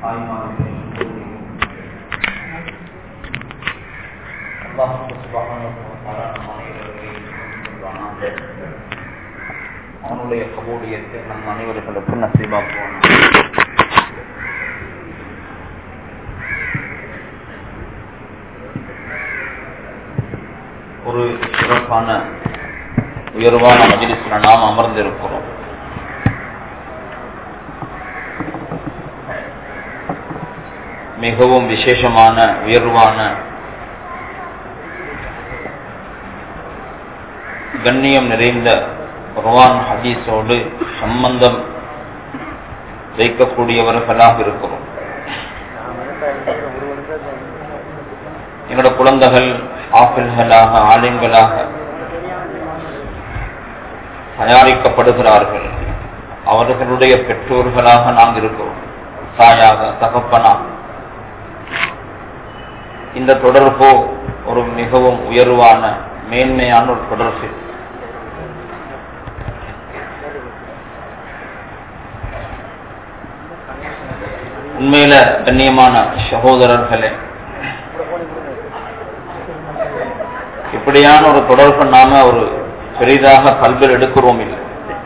அவனுடைய கபூலியத்தை நம் அனைவர்களுக்கும் நசீபாக்குவான் ஒரு சிறப்பான உயர்வான மஜிலிஸ்ல நாம் அமர்ந்திருக்கிறோம் மிகவும் விசேஷமான உயர்வான கண்ணியம் நிறைந்த குர்வான் ஹதீஸோடு சம்பந்தம் வைக்கக்கூடியவர்களாக இருக்கிறோம் எங்களோட குழந்தைகள் ஆப்பிள்களாக ஆலிம்களாக தயாரிக்கப்படுகிறார்கள் அவர்களுடைய பெற்றோர்களாக நாம் இருக்கிறோம் தாயாக தகப்பனாக இந்த தொடர்போ ஒரு மிகவும் உயர்வான மேன்மையான ஒரு தொடர்பு உண்மையில கண்ணியமான சகோதரர்களே இப்படியான ஒரு தொடர்பு நாம ஒரு பெரிதாக கல்வியில் எடுக்கிறோம் இல்லை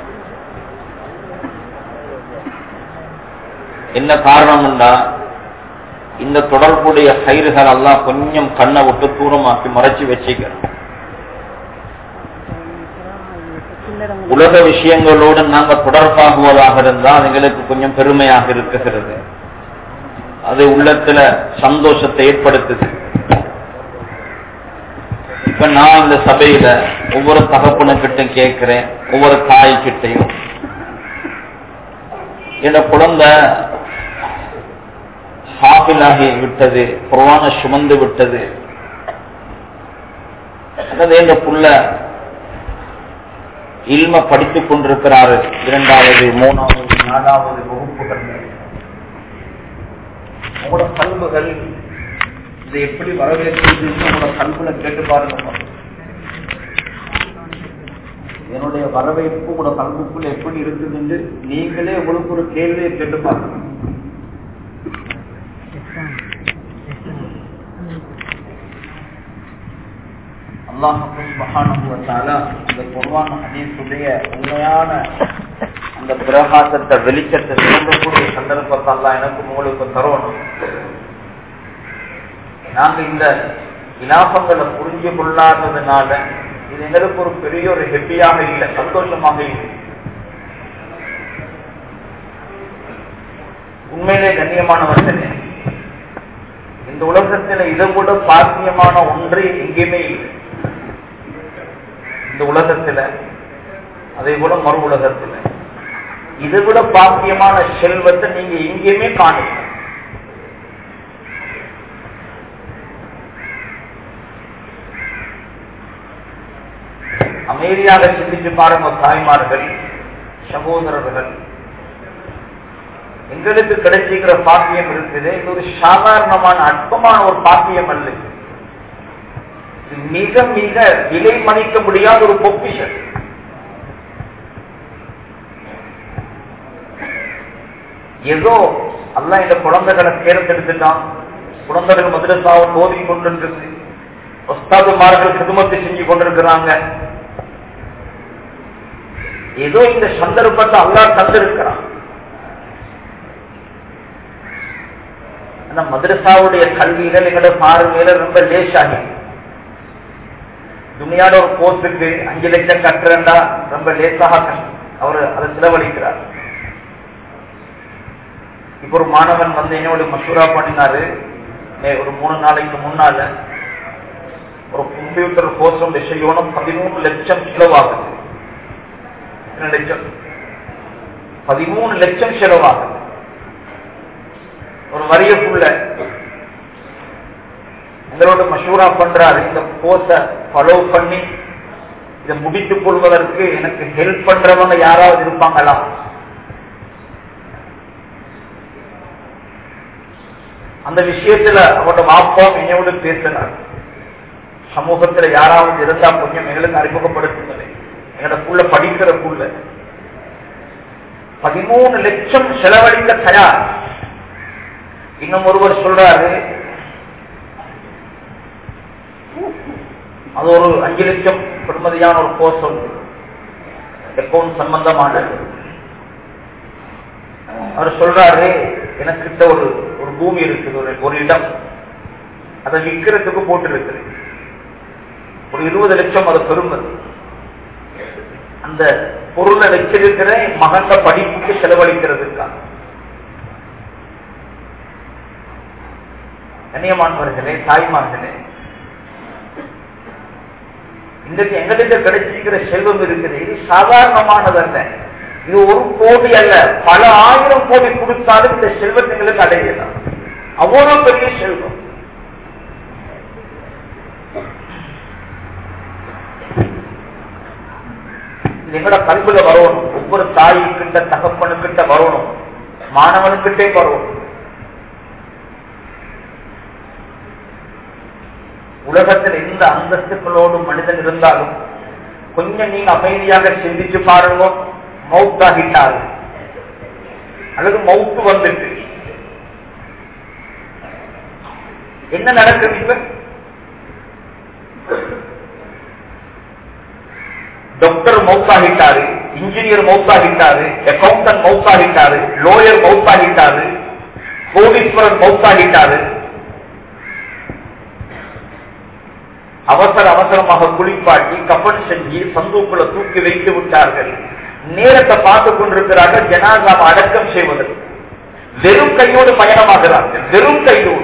என்ன காரணம்னா இந்த தொடர்புடைய கயிறுகள் எல்லாம் கொஞ்சம் கண்ணை விட்டு தூரமாக்கி மறைச்சு வச்சுக்கிறோம் உலக விஷயங்களோடு நாங்க தொடர்பாகுவதாக இருந்தால் எங்களுக்கு கொஞ்சம் பெருமையாக இருக்குகிறது அது உள்ளத்துல சந்தோஷத்தை ஏற்படுத்துது இப்ப நான் இந்த சபையில ஒவ்வொரு தகப்பனுக்கிட்ட கேட்கிறேன் ஒவ்வொரு தாய் கிட்டையும் என் குழந்தை ஹாஃபிலாகி விட்டது குர்வான சுமந்து விட்டது அல்லது எங்க புள்ள இல்ம படித்துக் கொண்டிருக்கிறாரு இரண்டாவது மூணாவது நாலாவது வகுப்புகள் உங்களோட கல்வுகள் இதை எப்படி வரவேற்கிறது உங்களோட கல்வில கேட்டு பாருங்க என்னுடைய வரவேற்பு உங்களோட கல்விக்குள்ள எப்படி இருக்குது என்று நீங்களே உங்களுக்கு ஒரு கேள்வியை கேட்டு பாருங்க இந்த பொதுவான ஹதீஸுடைய உண்மையான அந்த பிரகாசத்தை வெளிச்சத்தை விளங்கக்கூடிய சந்தர்ப்பத்தை எல்லாம் எனக்கு உங்களுக்கு தரணும் நாங்க இந்த இலாபங்களை புரிஞ்சு கொள்ளாததுனால இது எங்களுக்கு ஒரு பெரிய ஒரு ஹெப்பியாக இல்லை சந்தோஷமாக இல்லை உண்மையிலே கண்ணியமானவர்களே இந்த உலகத்துல இதை விட பாக்கியமான ஒன்று எங்கேயுமே இல்லை இந்த உலகத்துல அதே போல மறு உலகத்துல இதை விட பாக்கியமான செல்வத்தை நீங்க எங்கேயுமே காணுங்க அமைதியாக சிந்திச்சு பாருங்க தாய்மார்கள் சகோதரர்கள் எங்களுக்கு கிடைச்சிக்கிற பாக்கியம் இருக்குது இது ஒரு சாதாரணமான அற்பமான ஒரு பாக்கியம் அல்ல இது மிக மிக விலை மதிக்க முடியாத ஒரு பொக்கிஷன் ஏதோ அல்ல இந்த குழந்தைகளை தேர்ந்தெடுத்துட்டான் குழந்தைகள் மதுரசாவை ஓதி கொண்டிருக்கு ஒஸ்தாதுமார்கள் குடும்பத்தை செஞ்சு கொண்டிருக்கிறாங்க ஏதோ இந்த சந்தர்ப்பத்தை அல்லா தந்திருக்கிறான் அந்த மதுரசாவுடைய கல்விகள் எங்களோட பார்வையில ரொம்ப லேசாகி துணியாட ஒரு கோர்ஸுக்கு அஞ்சு லட்சம் கட்டுறா ரொம்ப லேசாக அவர் அதை செலவழிக்கிறார் இப்ப ஒரு மாணவன் வந்து என்னோட மசூரா பண்ணினாரு ஒரு மூணு நாளைக்கு முன்னால ஒரு கம்ப்யூட்டர் கோர்ஸ் ஒன்று செய்யணும் பதிமூணு லட்சம் செலவாகுது எத்தனை லட்சம் பதிமூணு லட்சம் செலவாகுது ஒரு வரியக்குள்ள எங்களோட மஷூரா பண்றாரு இந்த கோர்ஸ ஃபாலோ பண்ணி இதை முடித்துக் கொள்வதற்கு எனக்கு ஹெல்ப் பண்றவங்க யாராவது இருப்பாங்களா அந்த விஷயத்துல அவரோட மாப்பம் என்னோட பேசினார் சமூகத்துல யாராவது இருந்தா கொஞ்சம் எங்களுக்கு அறிமுகப்படுத்துங்களே எங்களோட புள்ள படிக்கிற புள்ள பதிமூணு லட்சம் செலவழிக்க தயார் இன்னும் ஒருவர் சொல்றாரு அது ஒரு அஞ்சு லட்சம் பெருமதியான ஒரு கோர்ஸ் ஒன்று அக்கௌண்ட் சம்பந்தமானது அவர் சொல்றாரு எனக்கிட்ட ஒரு ஒரு பூமி இருக்குது ஒரு ஒரு இடம் அதை விற்கிறதுக்கு போட்டு இருக்குது ஒரு இருபது லட்சம் அது பெருமதி அந்த பொருளை வச்சிருக்கிற மகந்த படிப்புக்கு செலவழிக்கிறதுக்காக கண்ணியமானவர்களே தாய்மார்களே இன்றைக்கு எங்களுக்கு கிடைச்சிருக்கிற செல்வம் இருக்குது இது சாதாரணமானதல்ல இது ஒரு கோடி அல்ல பல ஆயிரம் கோடி கொடுத்தாலும் இந்த செல்வத்தை எங்களுக்கு அடையலாம் அவ்வளவு பெரிய செல்வம் இது எங்கட கல்வில வரணும் ஒவ்வொரு தாய்கிட்ட தகப்பனுக்கிட்ட வரணும் மாணவனுக்கிட்டே வரணும் உலகத்தில் எந்த அந்தஸ்துகளோடு மனிதன் இருந்தாலும் கொஞ்சம் நீங்க அமைதியாக சிந்திச்சு பாருங்க மவுத்தாகிட்டாரு அல்லது மவுத்து வந்துட்டு என்ன நடக்குது இப்ப டாக்டர் மவுத்தாகிட்டாரு இன்ஜினியர் மவுத்தாகிட்டாரு அக்கௌண்டன்ட் மவுத்தாகிட்டாரு லோயர் மவுத்தாகிட்டாரு கோடீஸ்வரன் மவுத்தாகிட்டாரு அவசர அவசரமாக குளிப்பாட்டி கப்பன் செஞ்சு சந்தூக்குள்ள தூக்கி வைத்து விட்டார்கள் நேரத்தை பார்த்து கொண்டிருக்கிறார்கள் ஜனாதாவை அடக்கம் செய்வதற்கு வெறும் கையோடு பயணமாகிறார்கள் வெறும் கையோடு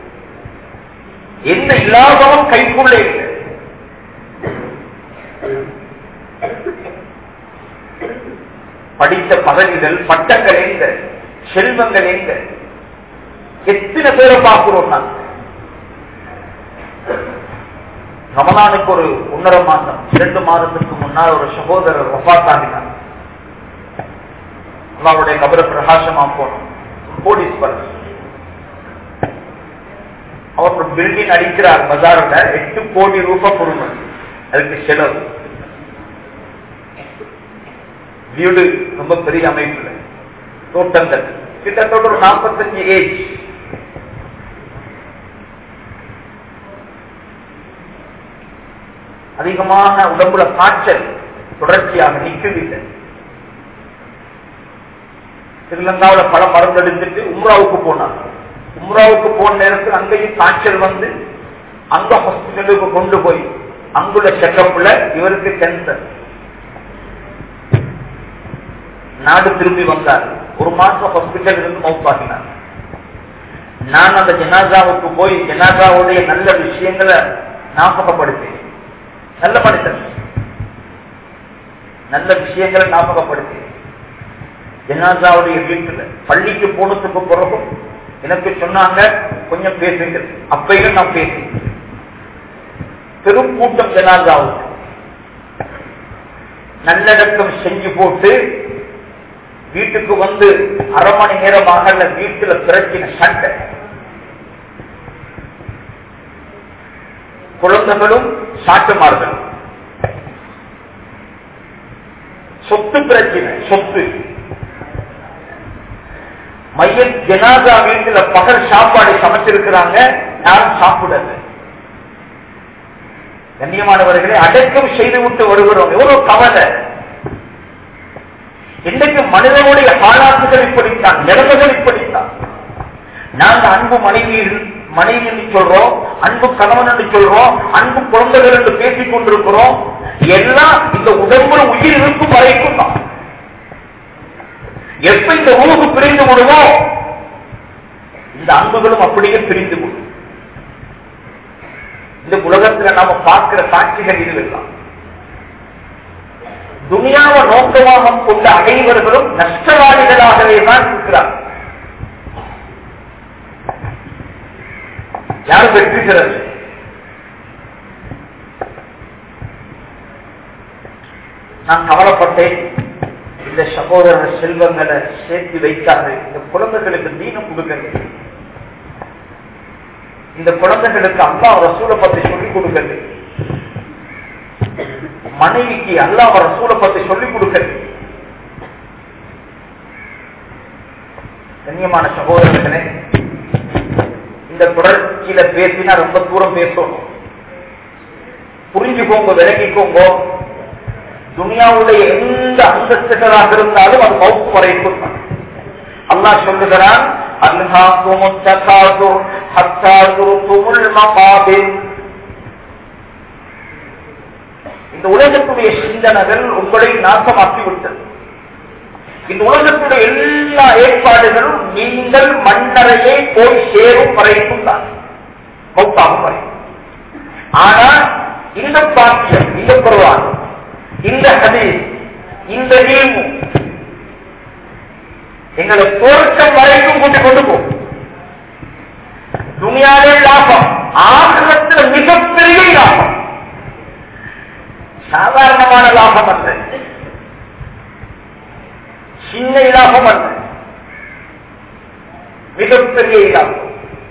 எந்த இலாபமும் கைக்குள்ளே இல்லை படித்த பதவிகள் பட்டங்கள் எங்க செல்வங்கள் எங்க எத்தனை பேரை பார்க்கிறோம் நாங்கள் ரமலானுக்கு ஒரு ஒன்றரை மாதம் இரண்டு மாதத்துக்கு முன்னால் ஒரு சகோதரர் வபாத்தாகினார் அவருடைய கபர பிரகாசமா போனோம் கோடீஸ்வரர் அவர் ஒரு பில்டிங் அடிக்கிறார் பஜார்ல எட்டு கோடி ரூபாய் பொறுமை அதுக்கு செலவு வீடு ரொம்ப பெரிய அமைப்புல தோட்டங்கள் கிட்டத்தட்ட ஒரு நாற்பத்தஞ்சு ஏஜ் அதிகமான உடம்புல காய்ச்சல் தொடர்ச்சியாக நிற்கவில்லை ஸ்ரீலங்காவில் பல மருந்து எடுத்துட்டு உம்ராவுக்கு போனார் உம்ராவுக்கு போன நேரத்தில் அங்கேயும் காய்ச்சல் வந்து அந்த ஹாஸ்பிட்டலுக்கு கொண்டு போய் அங்குள்ள செக்கப்ல இவருக்கு கேன்சர் நாடு திரும்பி வந்தார் ஒரு மாசம் ஹாஸ்பிட்டல் இருந்து மவுத்தாகினார் நான் அந்த ஜனாசாவுக்கு போய் ஜனாசாவுடைய நல்ல விஷயங்களை ஞாபகப்படுத்தேன் நல்ல மனிதன் நல்ல விஷயங்களை ஞாபகப்படுத்தி ஜனாதாவுடைய வீட்டுல பள்ளிக்கு போனதுக்கு பிறகும் எனக்கு சொன்னாங்க கொஞ்சம் பேசுங்க அப்பையும் நான் பேசுறேன் பெரும் கூட்டம் ஜனாதாவுக்கு நல்லடக்கம் செஞ்சு போட்டு வீட்டுக்கு வந்து அரை மணி நேரமாக வீட்டுல பிரச்சின சண்டை குழந்தைகளும் சாட்டுமார்கள் சொத்து பிரச்சனை சொத்து மையம் ஜனாதா வீட்டுல பகல் சாப்பாடு சமைச்சிருக்கிறாங்க யாரும் சாப்பிடல கண்ணியமானவர்களை அடக்கம் செய்து விட்டு வருகிறோம் எவ்வளவு கவலை இன்றைக்கு மனிதனுடைய பாலாட்டுகள் இப்படித்தான் நிலைமைகள் இப்படித்தான் நாங்க அன்பு மனைவி மனைவி என்று சொல்றோம் அன்பு கணவன் என்று சொல்றோம் அன்பு குழந்தைகள் என்று பேசிக் கொண்டிருக்கிறோம் எல்லாம் இந்த உடம்புல உயிர் இருக்கும் வரைக்கும் தான் எப்ப இந்த உணவு பிரிந்து விடுமோ இந்த அன்புகளும் அப்படியே பிரிந்து விடும் இந்த உலகத்துல நாம பார்க்கிற காட்சிகள் இதுவெல்லாம் துனியாவை நோக்கமாக கொண்ட அனைவர்களும் நஷ்டவாதிகளாகவே தான் இருக்கிறார் யாரும் வெற்றி பெறவில்லை நான் கவலைப்பட்டேன் இந்த சகோதர செல்வங்களை சேர்த்து வைக்காது இந்த குழந்தைகளுக்கு தீனம் கொடுக்கிறது இந்த குழந்தைகளுக்கு அல்லா ரசூலை பத்தி சொல்லிக் கொடுக்கிறது மனைவிக்கு அல்லாஹ் ரசூலை பத்தி சொல்லிக் கொடுக்கிறது கண்ணியமான சகோதரர்களே இந்த தொடர்ச்சியில பேசினா ரொம்ப தூரம் பேசணும் புரிஞ்சுக்கோங்க விளங்கிக்கோங்க துனியாவுடைய எந்த அந்தஸ்துகளாக இருந்தாலும் அது மௌத்து வரைக்கும் தான். அல்லாஹ் சொல்லுகிறான் அல்ஹாக்குமுத் தகாசுர் ஹத்தா துருத்துமுல் மகாபிர் இந்த உலகத்துடைய சிந்தனைகள் உங்களை நாசமாக்கி விட்டது இந்த உலகத்துடைய எல்லா ஏற்பாடுகளும் நீங்கள் மண்ணறையை போய் சேரும் வரைக்கும் தான் மௌத்தாகும் வரை ஆனா இந்த பாக்கியம் இந்த குர்ஆன் இந்த ஹதீஸ் இந்த நீமு எங்களை தோற்றம் வரைக்கும் கூட்டிக் கொண்டு போகும் துணியாவே லாபம் ஆகிரத்தில் மிகப்பெரிய லாபம் சாதாரணமான லாபம் அல்ல சின்ன இலாபம் அல்ல மிகப்பெரிய இலாபம்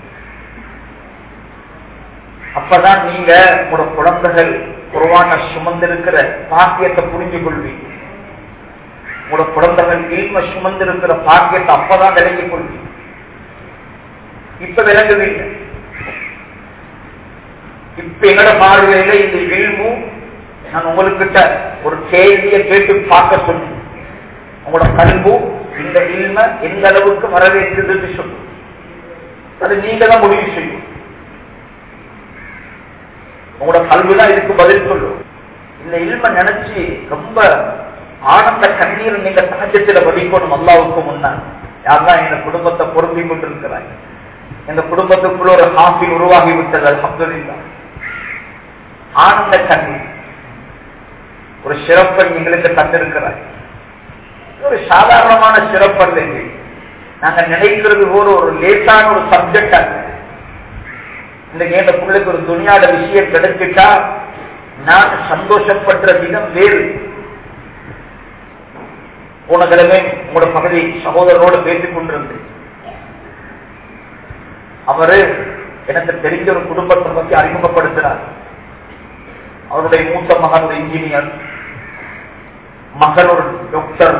அப்பதான் நீங்க உங்களோட குழந்தைகள் குருவான சுமந்திருக்கிற பாக்கியத்தை புரிஞ்சு கொள்வீங்க உங்களோட குழந்தைகள் இல்ம சுமந்திருக்கிற பாக்கியத்தை அப்பதான் விளங்கிக் கொள்வீங்க இப்ப விளங்குவீங்க இப்ப எங்கட பார்வையில இந்த இல்மும் நான் உங்களுக்கிட்ட ஒரு கேள்வியை கேட்டு பார்க்க சொன்னேன் உங்களோட கல்வு இந்த இல்ம எந்த அளவுக்கு வரவேற்குதுன்னு சொல்லும் அது நீங்க தான் முடிவு செய்யும் உங்களோட கல்விதான் இதுக்கு பதில் சொல்லும் இந்த இல்ம நினைச்சு ரொம்ப ஆனந்த கண்ணீர் நீங்க சகஜத்துல வடிக்கணும் அல்லாவுக்கு முன்னால் யார்தான் எங்க குடும்பத்தை பொருந்தி கொண்டிருக்கிறாங்க எங்க குடும்பத்துக்குள்ள ஒரு ஹாஃபி உருவாகி விட்டது அல்ஹம்துலில்லா ஆனந்த கண்ணீர் ஒரு சிறப்பை எங்களுக்கு தந்திருக்கிறார் ஒரு சாதாரணமான சிறப்பல்ல இது நாங்க நினைக்கிறது போல ஒரு லேசான ஒரு சப்ஜெக்ட் அல்ல இன்னைக்கு என் பிள்ளைக்கு ஒரு துணியாட விஷயம் கிடைச்சிட்டா நான் சந்தோஷப்படுற விதம் வேறு போன கிழமை உங்களோட பகுதி சகோதரனோடு பேசிக் கொண்டிருந்தேன் அவரு எனக்கு தெரிஞ்ச ஒரு குடும்பத்தை பற்றி அறிமுகப்படுத்தினார் அவருடைய மூத்த மகன் ஒரு இன்ஜினியர் மகன் ஒரு டாக்டர்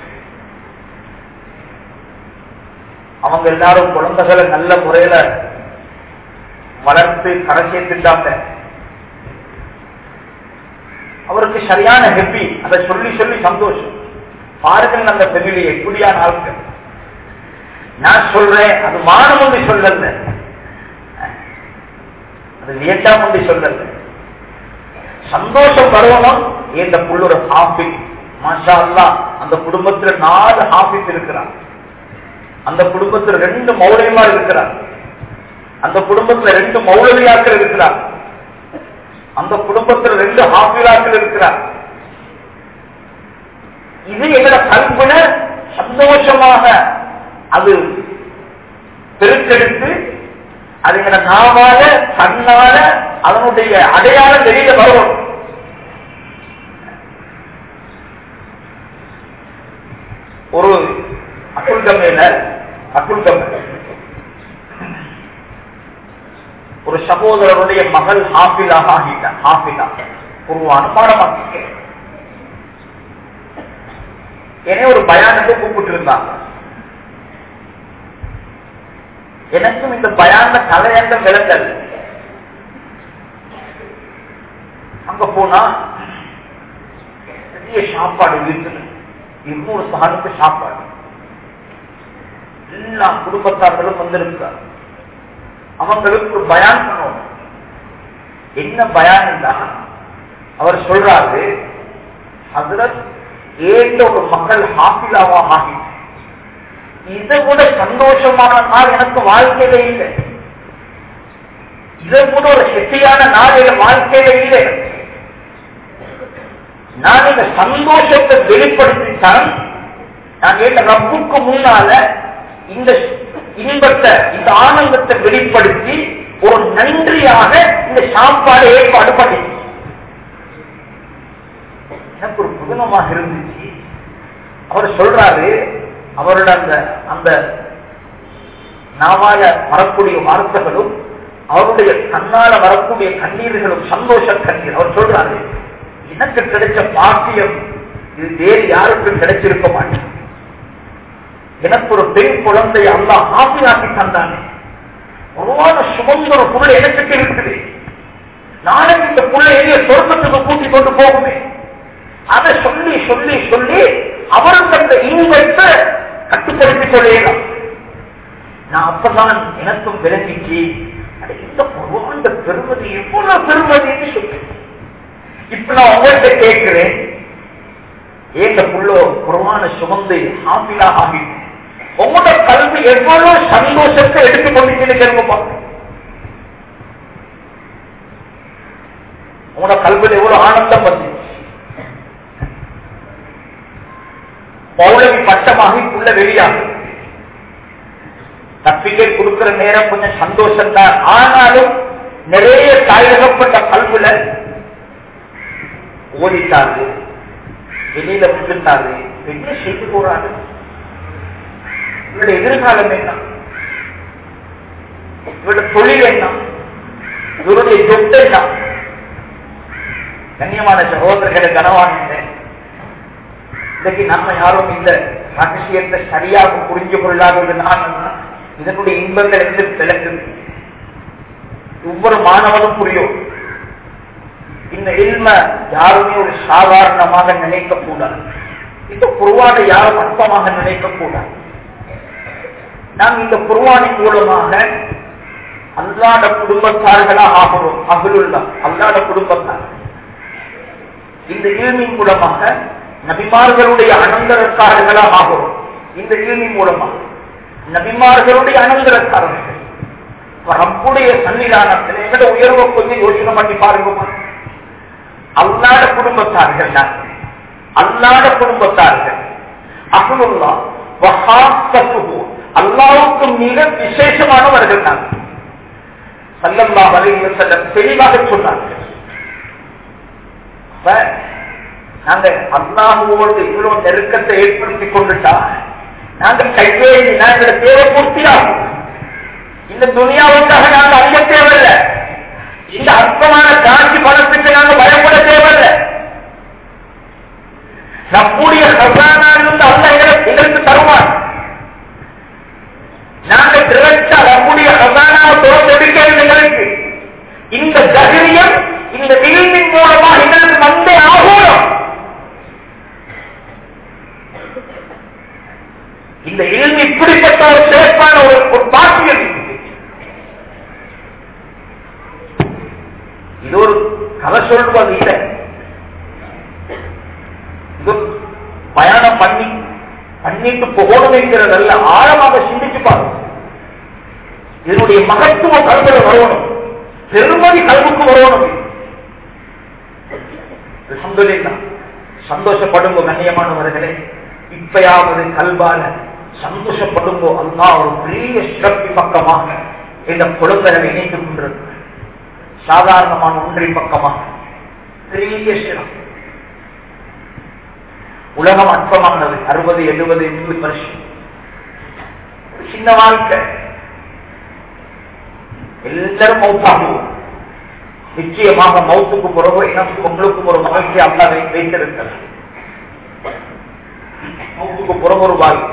அவங்க எல்லாரும் குழந்தைகளை நல்ல முறையில வளர்த்து கரை சேர்த்துட்டாங்க அவருக்கு சரியான ஹெப்பி அதை சொல்லி சொல்லி சந்தோஷம் பாருங்கள் அந்த ஃபெமிலி எப்படியான ஆட்கள் நான் சொல்றேன் அது மானம் ஒன்று சொல்லல அது வேண்டாம் ஒன்று சொல்லல சந்தோஷம் வரணும் இந்த புள்ளொரு ஹாஃபிக் மாஷா அல்லா அந்த குடும்பத்துல நாலு ஹாஃபிஸ் இருக்கிறார் அந்த குடும்பத்துல ரெண்டு மௌலியமார் இருக்கிறார் அந்த குடும்பத்துல ரெண்டு மௌலவியாக்கள் இருக்கிறார் அந்த குடும்பத்துல ரெண்டு ஹாஃபிலாக்கள் இருக்கிறார் இது எங்களோட கல்வின சந்தோஷமாக அது பெருக்கெடுத்து அது எங்களோட நாவால கண்ணால அதனுடைய அடையாளம் வெளியில வரும் ஒரு அக்குல் கம்மையில அக்குல் கம்மை ஒரு சகோதரருடைய மகள் ஹாஃபிலாக ஆகிட்டார் ஹாஃபிலா உருவான பாடமாக்கி என்னை ஒரு பயானுக்கு கூப்பிட்டு இருந்தாங்க எனக்கும் இந்த பயான தலையங்க விளங்கல் அங்க போனா பெரிய சாப்பாடு வீட்டுல இருநூறு சாணுக்கு சாப்பாடு எல்லா குடும்பத்தார்களும் வந்திருக்கிறார் அவங்களுக்கு ஒரு பயான் பண்ணணும் என்ன பயான் என்றால் அவர் சொல்றாரு அதுல ஏந்த ஒரு மக்கள் ஹாப்பிலாவா ஆகி இதை கூட சந்தோஷமான நாள் எனக்கு வாழ்க்கையில இல்லை இதை கூட ஒரு ஹெட்டியான நாள் என் வாழ்க்கையில இல்லை நான் இந்த சந்தோஷத்தை வெளிப்படுத்தித்தான் நான் கேட்ட ரப்புக்கு முன்னால இந்த இன்பத்தை இந்த ஆனந்தத்தை வெளிப்படுத்தி ஒரு நன்றியாக இந்த சாப்பாடு ஏற்பாடு பண்ணி எனக்கு ஒரு புதுமமாக இருந்துச்சு அவர் சொல்றாரு அவரோட அந்த அந்த நாவால வரக்கூடிய வார்த்தைகளும் அவருடைய கண்ணால வரக்கூடிய கண்ணீர்களும் சந்தோஷ கண்ணீர் அவர் சொல்றாரு எனக்கு கிடைச்ச பாக்கியம் இது வேறு யாருக்கும் கிடைச்சிருக்க மாட்டேன் எனக்கு ஒரு பெண் குழந்தை அல்லா ஆசியாக்கி தந்தானே உருவான சுமந்த ஒரு புள்ள எனக்கு இருக்குது நாளைக்கு இந்த புள்ள எரிய சொர்க்கத்துக்கு கூட்டி கொண்டு போகுமே அதை சொல்லி சொல்லி சொல்லி அவருக்கு அந்த இன்பத்தை கட்டுப்படுத்திக் கொள்ளலாம் நான் அப்பதான் எனக்கும் விளங்கிச்சு அட, இந்த பொருவாண்ட பெருமதி எவ்வளவு பெருமதின்னு சொல்லி இப்ப நான் உங்கள்கிட்ட கேட்கிறேன் ஏன் இந்த புள்ளோ குரமான சுமந்து ஹாப்பிலா ஆகி உங்களோட கல்வி எவ்வளவு சந்தோஷத்தை எடுத்துக் கொண்டிருக்கிறீங்க பாருங்க உங்களோட கல்வியில் எவ்வளவு ஆனந்தம் வந்து பௌலவி பட்டமாகி புள்ள வெளியாகும் தப்பிக்கை கொடுக்கிற நேரம் கொஞ்சம் சந்தோஷம் தான் ஆனாலும் நிறைய தாயகப்பட்ட கல்வில ஓடிட்டாரு வெளியில வந்துட்டாரு என்ன செய்து போறாரு இவருடைய எதிர்காலம் என்ன இவருடைய தொழில் என்ன இவருடைய சொத்து என்ன கண்ணியமான சகோதரர்களை கனவானீங்க இன்னைக்கு நம்ம யாரும் இந்த ரகசியத்தை சரியாக புரிஞ்சு கொள்ளாதது நான் இதனுடைய இன்பங்கள் இருந்து விளக்குது ஒவ்வொரு மாணவனும் புரியும் இந்த இல்ம யாருமே ஒரு சாதாரணமாக நினைக்க கூடாது இந்த குருவானை யாரும் அற்பமாக நினைக்க கூடாது நாம் இந்த குருவானின் மூலமாக அல்லாத குடும்பத்தார்களா ஆகிறோம் அகலுல்லா அல்லாத குடும்பத்தார் இந்த இல்மின் மூலமாக நபிமார்களுடைய அனந்தரக்காரர்களா ஆகிறோம் இந்த இல்மின் மூலமாக நபிமார்களுடைய அனந்தரக்காரர்கள் ரப்புடைய சன்னிதானத்தில் எங்கட உயர்வை கொஞ்சம் யோசனை பண்ணி பாருங்க அல்லாத குடும்பத்தார்கள் தான் அல்லாத குடும்பத்தார்கள் அகுலுல்லா வஹாக்கத்துஹு அல்லாவுக்கு மிக விசேஷமானவர்கள் தான் சல்லல்லா வலையில் செல்ல தெளிவாக சொன்னார்கள் அப்ப நாங்க அல்லாஹுவோடு இவ்வளவு நெருக்கத்தை ஏற்படுத்தி கொண்டுட்டா நாங்க கையேறி நாங்கள் தேவை பூர்த்தியாகும் இந்த துணியாவுக்காக நாங்க அறிய தேவையில்லை இந்த அற்பமான காட்சி பணத்துக்கு நாங்க பயப்பட தேவையில்லை நம்முடைய ஹசானிலிருந்து அல்ல எங்களுக்கு எங்களுக்கு தருவான் நாங்க டிரெக்டா நம்முடைய ஹசானாவை தோற்றெடுக்க எங்களுக்கு இந்த தைரியம் இந்த இல்மின் மூலமா எங்களுக்கு வந்தே ஆகணும் இந்த இல்மி இப்படிப்பட்ட ஒரு சிறப்பான ஒரு ஒரு பாக்கியம் இது ஒரு கதை சொல்வது இல்லை இது பயணம் பண்ணி பண்ணிட்டு போகணும் என்கிறதல்ல ஆழமாக சிந்திச்சு பாருங்க இதனுடைய மகத்துவ கல்வியில் வரணும் பெருமதி கல்விக்கு வரணும் அல்ஹம்துலில்லாஹ். சந்தோஷப்படுங்கோ கண்ணியமானவர்களே இப்பயாவது கல்வால சந்தோஷப்படுங்கோ அல்லாஹ் ஒரு பெரிய சிறப்பு பக்கமாக இந்த குழந்தைகளை இணைத்துக் கொண்டிருக்கிறார் சாதாரணமான ஒன்றின் பக்கமாக பெரிய சிறப்பு உலகம் அற்பமானது அறுபது எழுபது எண்பது வருஷம் ஒரு சின்ன வாழ்க்கை எல்லாரும் மௌத்தாகுவோம் நிச்சயமாக மௌத்துக்கு பிறகு எனக்கு உங்களுக்கு ஒரு வாழ்க்கை அல்லா வை- வைத்திருக்கிறார் மௌத்துக்கு பிறகு ஒரு வாழ்க்கை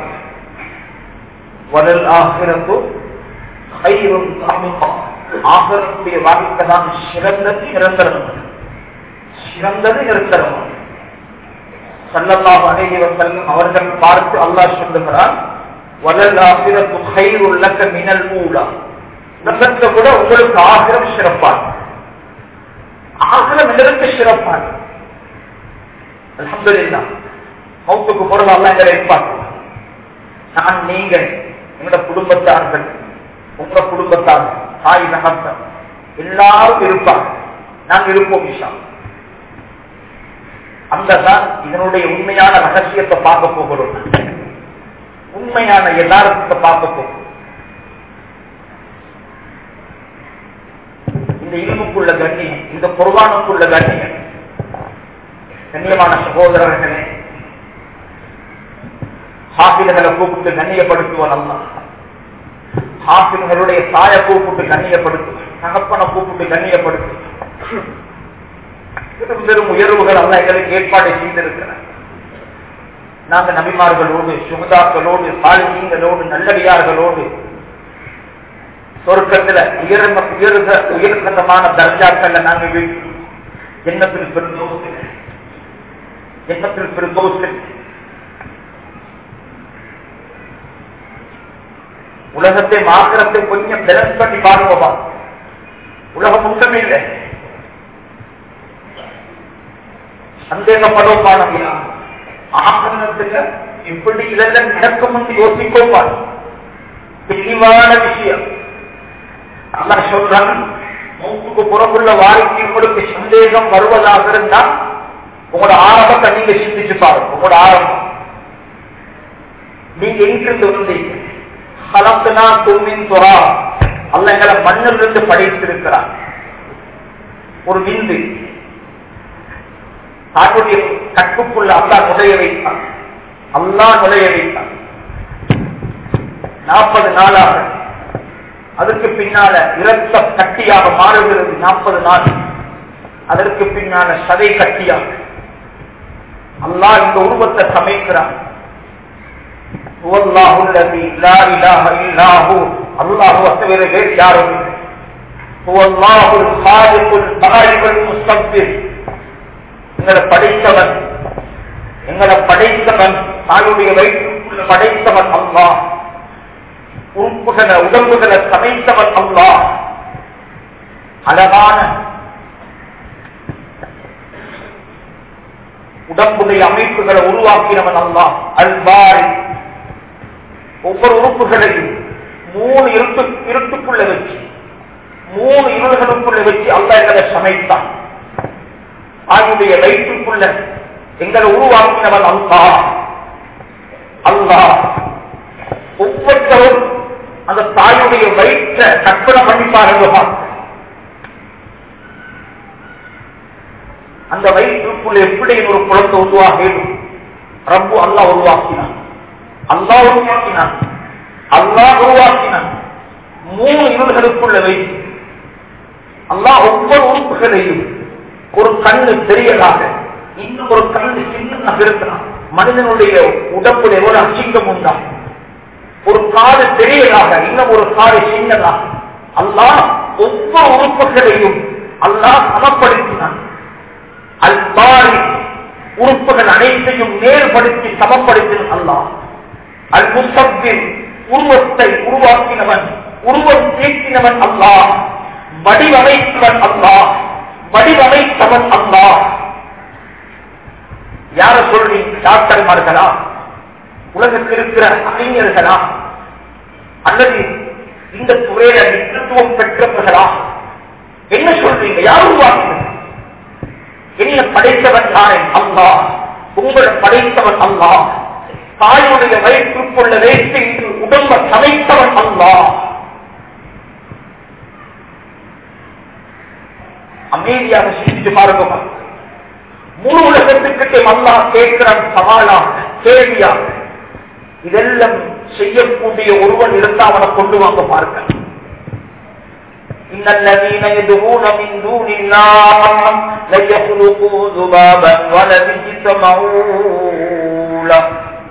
வடல் ஆகிரத்து கயிறும் ஆகரத்துடைய வாழ்க்கை தான் சிறந்தது நிரந்தரம் சிறந்தது நிரந்தரம் சல்லல்லாஹு அலைஹி வஸல்லம் அவர்கள் பார்த்து அல்லாஹ் சொல்லுகிறார் வலல் ஆகிரத்து கைருல் லக்க மினல் ஊலா உலகத்தை விட உங்களுக்கு ஆகிரம் சிறப்பான ஆகிரம் எதற்கு சிறப்பான அல்ஹம்துலில்லாஹ் மௌத்துக்கு பிறகு அல்லாஹ் எங்களை எதிர்பார்க்கிறார் நான் நீங்க எங்களோட குடும்பத்தார்கள் உங்க குடும்பத்தார்கள் தாய் தகப்பன் எல்லாரும் இருப்பாங்க நாங்க இருப்போம் விஷா அந்த தான் இதனுடைய உண்மையான ரகசியத்தை பார்க்க போகிறோம் உண்மையான யதார்த்தத்தை பார்க்க போகிறோம் இந்த இரும்புக்குள்ள கண்ணியம் இந்த பொருளானுக்குள்ள கண்ணியம் கண்ணியமான சகோதரர்களே ஹாஃபில்களை கூப்பிட்டு கண்ணியப்படுத்துவன் அல்ல ஹாஃபில்களுடைய தாய கூப்பிட்டு கண்ணியப்படுத்துவன் தகப்பனை கூப்பிட்டு கண்ணியப்படுத்துவன் பெரும் பெரும் உயர்வுகள் அல்ல எங்களுக்கு ஏற்பாடு செய்திருக்கிறார் நாங்க நபிமார்களோடு சுகதாக்களோடு சாலிகளோடு நல்லடியார்களோடு சொர்க்கத்துல உயர்ந்த உயர்ந்த உயர்ந்தமான தர்ஜாக்கள்ல நாங்க வீட்டு எண்ணத்தில் பெருந்தோசு எண்ணத்தில் பெருந்தோசு உலகத்தை மாத்திரத்தை கொஞ்சம் பேலன்ஸ் பண்ணி பாருங்கப்பா உலகம் ஒன்றுமே இல்லை சந்தேகப்படும் பாருங்க ஆகரணத்துல இப்படி இதெல்லாம் நடக்கும் என்று யோசிக்கோப்பா தெளிவான விஷயம் அல்லா சொல்றான் மூக்குக்கு புறமுள்ள வாழ்க்கை உங்களுக்கு சந்தேகம் வருவதாக இருந்தா உங்களோட ஆரம்பத்தை நீங்க சிந்திச்சு பாருங்க உங்களோட ஆரம்பம் நீங்க எங்கிருந்து வந்தீங்க கலப்புனா தும்மின் துறா அல்ல எங்களை மண்ணிலிருந்து படைத்திருக்கிறார் ஒரு விந்து தாக்குடைய கட்டுக்குள்ள அல்லா நுழைய வைத்தான் அல்லா நுழைய வைத்தான் நாற்பது நாளாக அதற்கு பின்னால இரத்த கட்டியாக மாறுகிறது நாற்பது நாள் அதற்கு பின்னால சதை கட்டியாக அல்லாஹ் இந்த உருவத்தை சமைக்கிறான் அல்லாஹு தவிர வேறு யாரும் எங்களை படைத்தவன் எங்களை படைத்தவன் தாயுடைய வயிற்றுக்குள்ள படைத்தவன் அல்லா உறுப்புகளை உடம்புகளை சமைத்தவன் அல்லா அழகான உடம்புடைய அமைப்புகளை உருவாக்கினவன் அல்லா அல்பாரி ஒவ்வொரு உறுப்புகளையும் மூணு இருட்டு இருட்டுக்குள்ள வச்சு மூணு இருள்களுக்குள்ள வச்சு அல்ல எங்களை சமைத்தான் ஆயுடைய வயிற்றுக்குள்ள எங்களை உருவாக்கினவன் அல்லா அல்லா ஒவ்வொருத்தரும் அந்த தாயுடைய வயிற்ற கற்பனை பண்ணி பாருங்க அந்த வயிற்றுக்குள்ள எப்படி ஒரு குழந்தை உருவாகும் ரப்பு அல்லா உருவாக்கினான் அல்லா உருவாக்கினான் அல்லா உருவாக்கினான் மூணு இருள்களுக்குள்ள வைத்து அல்லா ஒவ்வொரு உறுப்புகளையும் ஒரு கண்ணு பெரியதாக இன்னும் ஒரு கண்ணு சின்னதாக இருக்கிறான் மனிதனுடைய உடம்புல எவ்வளவு அசிங்கம் உண்டாகும் ஒரு காது பெரியதாக இன்னும் ஒரு காது சின்னதாக அல்லாஹ் ஒவ்வொரு உறுப்புகளையும் அல்லாஹ் சமப்படுத்தினான் அல்பாரி உறுப்புகள் அனைத்தையும் நேர்படுத்தி சமப்படுத்தினான் அல்லாஹ் அல் முசப்பில் உருவத்தை உருவாக்கினவன் உருவம் தீர்த்தினவன் அல்லாஹ் வடிவமைத்தவன் அல்லாஹ் வடிவமைத்தவன் அல்லாஹ் யார சொல்றீங்க டாக்டர்மார்களா உலகத்தில் இருக்கிற அறிஞர்களா அல்லது இந்த துறையில நிபுணத்துவம் பெற்றவர்களா என்ன சொல்றீங்க யார் உருவாக்கினர் என்ன படைத்தவன் யாரை அல்லா உங்களை படைத்தவன் அல்லா தாயுடைய வயிற்றுக்குள்ள வைத்து இன்று உடம்ப சமைத்தவன் அல்லா அமைதியாக சிந்தித்து பாருங்க முழு உலகத்துக்கிட்டே அல்லா கேட்கிறான் சவாலாக கேள்வியாக இதெல்லாம் செய்யக்கூடிய ஒருவன் இருந்தா அவனை கொண்டு வாங்க பார்க்க إن الذين يدعون من دون الله لن يخلقوا ذبابا ولم يجتمعوا له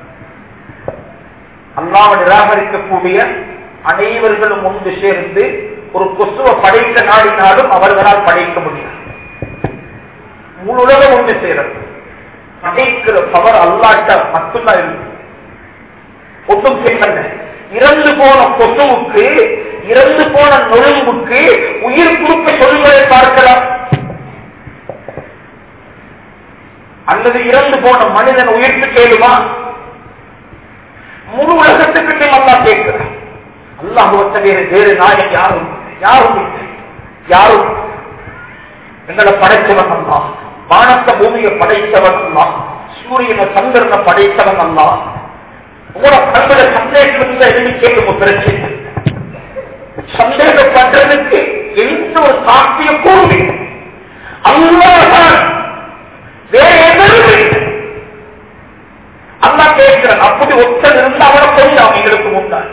அல்லாவை நிராகரிக்கக்கூடிய அனைவர்களும் ஒன்று சேர்ந்து ஒரு கொசுவை படைக்க நாடினாலும் அவர்களால் படைக்க முடியாது முழு உலகம் ஒன்று சேரும் படைக்கிற பவர் அல்லாட்ட மட்டும்தான் இருக்கு ஒன்றும் செய்யல இறந்து போன கொசுவுக்கு இறந்து போன நொழும்புக்கு உயிர் கொடுக்க சொல்வதை பார்க்கலாம் அல்லது இறந்து போன மனிதன் உயிர்த்து கேளுமா முழு உலகத்துக்கிட்டே அல்லா கேட்கிறான் அல்லாஹுவத்த வேறு வேறு நாயன் யாரும் யாரும் இல்லை. யாரும் எங்களை படைத்தவன் அல்லா வானத்த பூமியை படைத்தவன் அல்லா சூரியனை சந்திரனை படைத்தவன் அல்லா உங்களோட கண்களை சந்தேகம் இருந்தா எதுன்னு கேட்கும் பிரச்சனை சந்தேகப்படுறதுக்கு எந்த ஒரு சாத்தியம் கூறுமே அல்லாதான் வேற எதுவும் அல்லா கேட்கிறான் அப்படி ஒத்தன் இருந்து அவரை கொண்டு அவங்களுக்கு முன்னாள்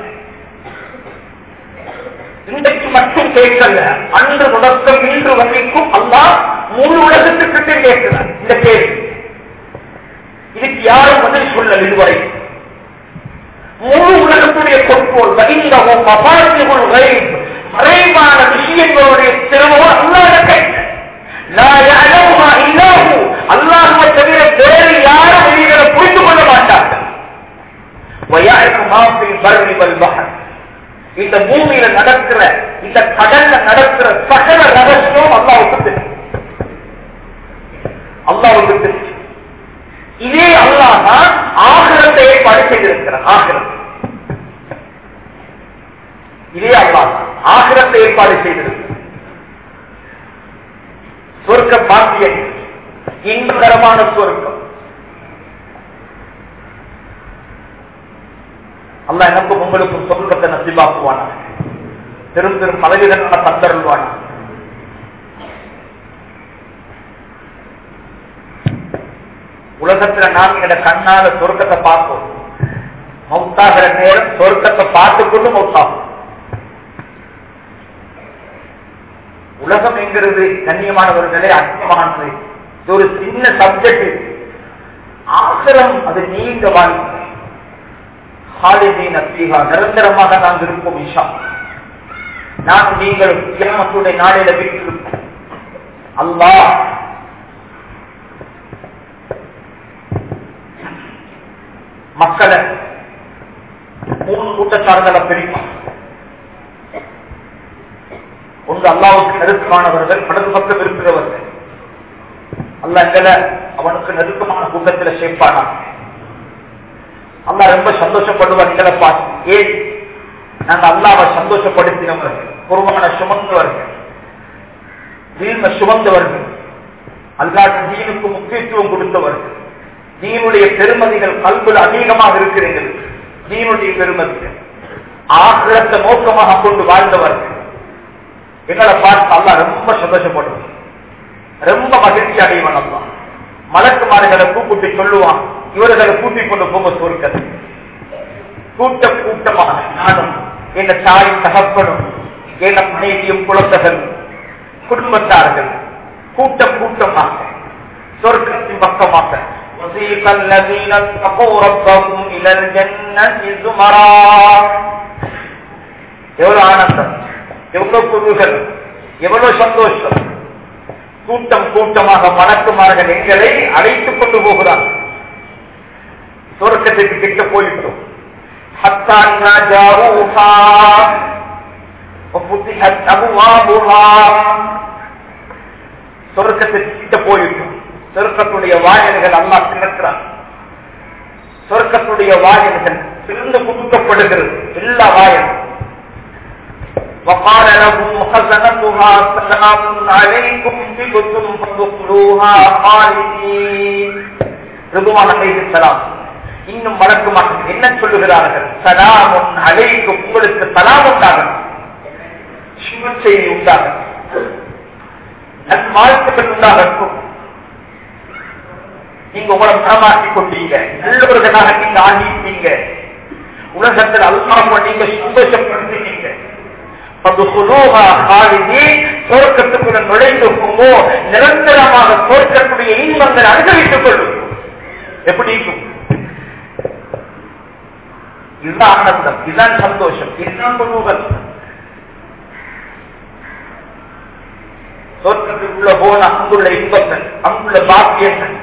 இன்றைக்கு மட்டும் கேட்கல அன்று முதற்கம் இன்று வரைக்கும் அல்லா முழு உலகத்துக்கிட்டே கேட்கிறார் இந்த கேள்வி இதுக்கு யாரும் பதில் சொல்லல இதுவரை முழு உலகத்துடைய பொற்போல் வகிந்தவும் மபாசிகள் மறைவான விஷயங்களுடைய திறமோ அல்லாத கையில் அல்லாஹுவை தவிர வேறு யாரும் வெளியில புரிந்து கொள்ள மாட்டார்கள் இந்த பூமியில நடக்கிற இந்த கடல்ல நடக்கிற சகல ரகசியம் அல்லாவுக்கு தெரியும் அல்லாவுக்கு தெரியும் இதே அல்லாஹ் ஆகிரத்தை ஏற்பாடு செய்திருக்கிறார் ஆகிரம் இதே அல்லாஹ் ஆகிரத்தை ஏற்பாடு செய்திருக்கிறார் சொர்க்க பாக்கியம் இன்பகரமான சொர்க்கம் அல்ல எனக்கும் உங்களுக்கும் சொர்க்கத்தை நசிபாக்குவானா பெரும் பெரும் பலவிதமான தந்தருள்வானா உலகத்துல நாம் எங்க கண்ணால சொர்க்கத்தை பார்ப்போம் மௌத்தாகிற நேரம் சொர்க்கத்தை பார்த்து கொண்டு மௌத்தாகும் உலகம் என்கிறது கண்ணியமானவர்களே அற்பமானது இது ஒரு சின்ன சப்ஜெக்ட் ஆசிரம் அது நீங்க வாழ்க்கை ஹாலிதீன் அத்தீகா நிரந்தரமாக நாங்கள் இருப்போம் இஷா நான் நீங்கள் கிராமத்துடைய நாளையில வீட்டிருப்போம் அல்லாஹ் மக்களை மூணு கூட்டத்தார்களை பிரிப்பான் ஒன்று அல்லாவுக்கு நெருக்கமானவர்கள் கடல் பக்கம் இருக்கிறவர்கள் அல்ல எங்களை அவனுக்கு நெருக்கமான கூட்டத்தில் சேர்ப்பானா அல்லா ரொம்ப சந்தோஷப்படுவார் எங்களை பார்த்து ஏன் நாங்க அல்லாவை சந்தோஷப்படுத்தினவர்கள் குருமான சுமந்தவர்கள் வீழ்மை சுமந்தவர்கள் அல்லாட்டு தீனுக்கு முக்கியத்துவம் கொடுத்தவர்கள் நீனுடைய பெருமதிகள் கல்வியில் அதிகமாக இருக்கிறீர்கள் நீனுடைய பெருமதிகள் ஆக்கிரத்தை நோக்கமாக கொண்டு வாழ்ந்தவர்கள் எங்களை பார்த்து அல்லா ரொம்ப சந்தோஷப்படுவான் ரொம்ப மகிழ்ச்சி அடைவன் அல்லா மலக்குமார்களை கூப்பிட்டு சொல்லுவான் இவர்களை கூட்டிக் கொண்டு போக சொர்க்கது கூட்ட கூட்டமாக நானும் எங்க தாய் தகப்பனும் எங்க மனைவியும் குழந்தைகள் குடும்பத்தார்கள் கூட்டம் கூட்டமாக சொர்க்கத்தின் பக்கமாக وسيق الذين اتقوا ربهم الى الجنه زمرا எவ்வளவு ஆனந்தம் எவ்வளவு குழுகள் எவ்வளவு சந்தோஷம் கூட்டம் கூட்டமாக மணக்குமார்கள் எங்களை அழைத்துக் கொண்டு போகிறார் சொர்க்கத்துக்கு கிட்ட போயிட்டோம் சொர்க்கத்துக்கு கிட்ட போயிட்டோம் சொர்க்கத்துடைய வாயல்கள் அல்லா திறக்கிறார் சொர்க்கத்துடைய வாயல்கள் திறந்து குடுக்கப்படுகிறது எல்லா வாயலும் وقال لهم خزنتها سلام عليكم طبتم فادخلوها خالدين ரிதுவான் அலைஹிஸ்ஸலாம் இன்னும் வழக்கு மக்கள் என்ன சொல்லுகிறார்கள் சலாமுன் அலைக்கும் உங்களுக்கு சலாம் உண்டாகும் சுப செய்தி உண்டாகும் நல்வாழ்த்துக்கள் உண்டாகட்டும் நீங்க உங்களை மனமாக்கி கொண்டீங்க நல்லவர்களாக நீங்க ஆகிட்டீங்க உலகத்தில் அல்லாம நீங்க சந்தோஷப்படுத்தினீங்க தோற்கத்துக்குள்ள நுழைந்து போங்கோ நிரந்தரமாக தோற்கக்கூடிய இன்பங்கள் அனுபவித்துக் கொள்ளும் எப்படி இருக்கும் இதுதான் ஆனந்தம் இதுதான் சந்தோஷம் இதுதான் குழுவல் தோற்றத்துக்குள்ள போன அங்குள்ள இன்பங்கள் அங்குள்ள பாக்கியங்கள்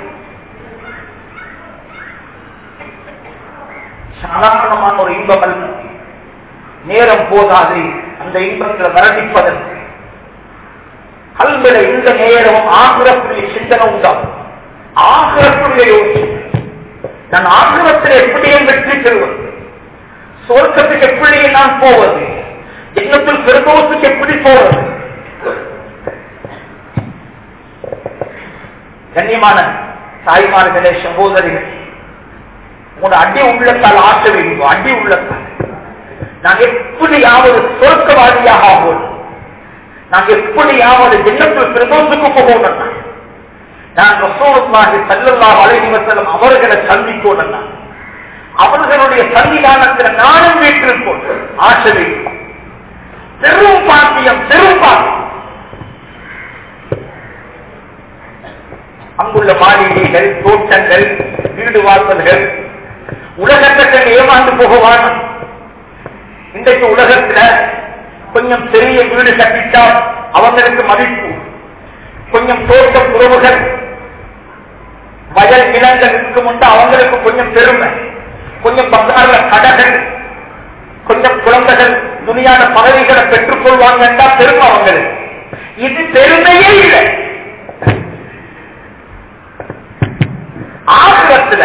சாதாரணமான ஒரு இன்பம் அல்ல நேரம் போதாது அந்த இன்பங்களை வரணிப்பதற்கு கல்வில இந்த நேரமும் ஆகிரத்துடைய சிந்தனை உண்டாகும் ஆகிரத்துடைய யோசி நான் ஆகிரத்தில் எப்படியும் வெற்றி பெறுவது சொர்க்கத்துக்கு எப்படி நான் போவது எண்ணத்தில் பெருந்தோசுக்கு எப்படி போவது கண்ணியமான தாய்மார்களே சகோதரிகள் உங்களோட அடி உள்ளத்தால் ஆசை வைக்கும் அடி உள்ளத்தால் நான் எப்படியாவது சொர்க்கவாதியாக ஆகும் நான் எப்படியாவது எண்ணத்தில் பிரதோஷத்துக்கு போகணும் நான் ரசோருமாகி செல்லல்லா வலைவசலம் அவர்களை சந்திக்கணும் அவர்களுடைய சன்னிதானத்தில் நானும் வீட்டிற்கொள் ஆசை வைக்கும் பெரும் பாக்கியம் பெரும் பாக்கியம் அங்குள்ள மாளிகைகள் தோட்டங்கள் வீடு வாசல்கள் உலகத்தை ஏமாந்து போகவான இன்றைக்கு உலகத்துல கொஞ்சம் பெரிய வீடு கட்டிட்டால் அவங்களுக்கு மதிப்பு கொஞ்சம் தோட்டம் உறவுகள் வயல் நிலங்கள் இருக்கும் அவங்களுக்கு கொஞ்சம் பெருமை கொஞ்சம் பசார்ல கடைகள் கொஞ்சம் குழந்தைகள் துணியான பதவிகளை பெற்றுக் கொள்வாங்கன்னா பெருமை அவங்களுக்கு இது பெருமையே இல்லை ஆசிரத்துல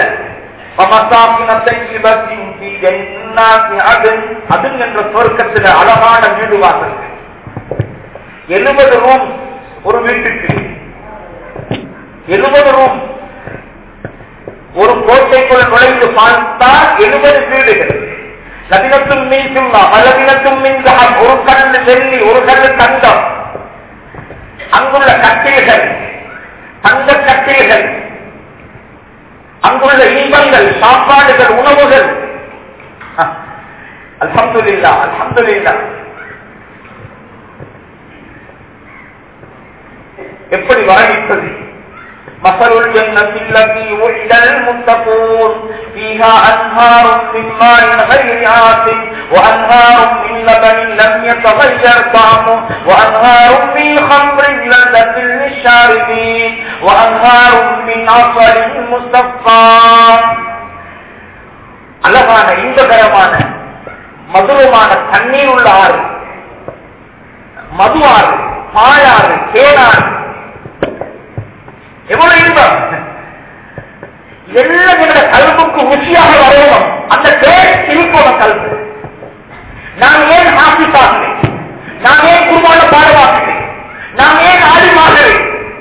அது என்ற சொர்க்கத்துல அழகான வீடு வாசல் எழுபது ரூம் ஒரு வீட்டுக்கு எழுபது ரூம் ஒரு கோட்டைக்குள் நுழைந்து பார்த்தால் எழுபது வீடுகள் நதினத்தும் மீசுல்லா பலதினத்தும் மின்சாரம் ஒரு கல்லு வெள்ளி ஒரு கல்லு தங்கம் அங்குள்ள கட்டில்கள் தங்க கட்டில்கள் அங்குள்ள இன்பங்கள் சாப்பாடுகள் உணவுகள் அல்ஹம்துலில்லா அல்ஹம்துலில்லா எப்படி வரவிட்டது مثل الجنة التي وعد المتقون فيها أنهار من ماء غير آسن وأنهار من لبن لم يتغير طعمه وأنهار من خمر لذة للشاربين وأنهار من عسل مصفى அழகான இன்பகரமான மதுரமான தண்ணீர் உள்ள ஆறு மது ஆறு பாழாறு தேனாறு எவ்வளவு இன்பம் எல்லாம் என்ற கல்வுக்கு ருசியாக வரணும் அந்த டேஸ்ட் இருக்கணும் கல்வி நான் ஏன் ஆசிப்பாகிறேன் நான் ஏன் குருமான பாடவாகிறேன் நான் ஏன் ஆடிமாகிறேன்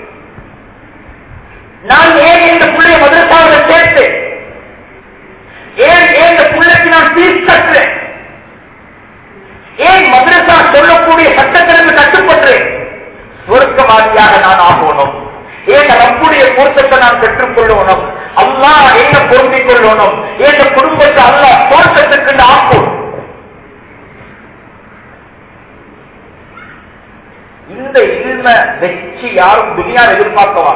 நான் ஏன் இந்த பிள்ளைய மதுரசாவில் சேர்த்தேன் ஏன் ஏன் இந்த பிள்ளைக்கு நான் பீஸ் கட்டுறேன் ஏன் மதுரசா சொல்லக்கூடிய சட்டத்திற்கு கட்டுப்படுறேன் சுருக்கவாதியாக நான் ஆகணும் ஏன் ரப்புடைய பொருத்தத்தை நான் பெற்றுக் கொள்ளணும் அல்லா என்ன பொருந்திக் கொள்ளணும் என் குடும்பத்தை அல்ல தோற்றத்துக்கு ஆக்கும் இந்த இல்ம வெற்றி யாரும் துணியா எதிர்பார்க்கவா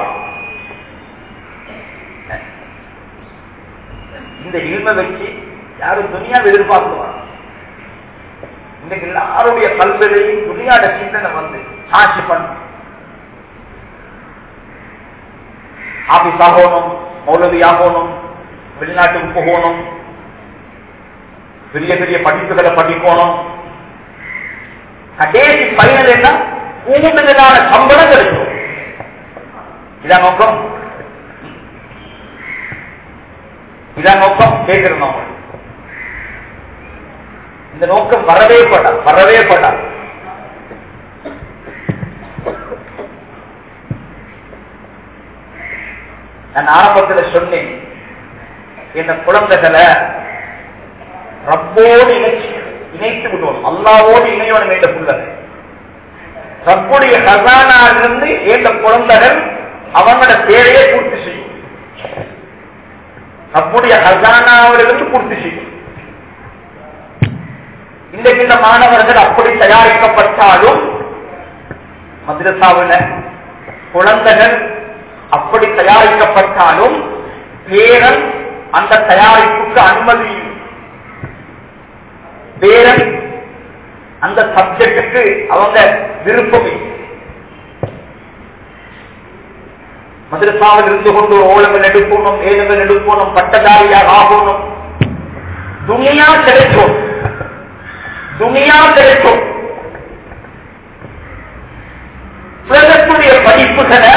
இந்த இல்ம வச்சு யாரும் துணியா எதிர்பார்க்கவா இன்னைக்கு எல்லாருடைய கல்விலையும் துணியாட சிந்தனை வந்து ஆட்சி பண்ண ஆபீஸ் ஆகணும் மௌலவி ஆகணும் வெளிநாட்டுக்கு போகணும் பெரிய பெரிய படிப்புகளை படிக்கணும் கடைசி பைனல் என்ன கூடுதலான சம்பளம் கிடைக்கும் இதான் நோக்கம் இதான் நோக்கம் கேட்கிறோம் நம்ம இந்த நோக்கம் வரவே படா வரவே படா நான் ஆரம்பத்தில் சொன்னேன் இந்த குழந்தைகளை ரப்போடு இணைச்சு இணைத்து விடுவோம் அல்லாவோடு இணையோடு இந்த புள்ளது ரப்புடைய ஹசானாலிருந்து இந்த குழந்தைகள் அவங்களோட தேவையை பூர்த்தி செய்யும் ரப்புடைய ஹசானாவிலிருந்து பூர்த்தி செய்யும் இன்றைக்கு இந்த மாணவர்கள் அப்படி தயாரிக்கப்பட்டாலும் மதுரசாவில் குழந்தைகள் அப்படி தயாரிக்கப்பட்டாலும் பேரன் அந்த தயாரிப்புக்கு அனுமதி பேரன் அந்த சப்ஜெக்டுக்கு அவங்க விருப்பம் மதுரசாவில் இருந்து கொண்டு ஓலங்கள் எடுக்கணும் ஏழுங்கள் எடுக்கணும் பட்டதாரியாக ஆகணும் துணியா கிடைக்கும் துணியா கிடைக்கும் உலகத்துடைய படிப்புகளை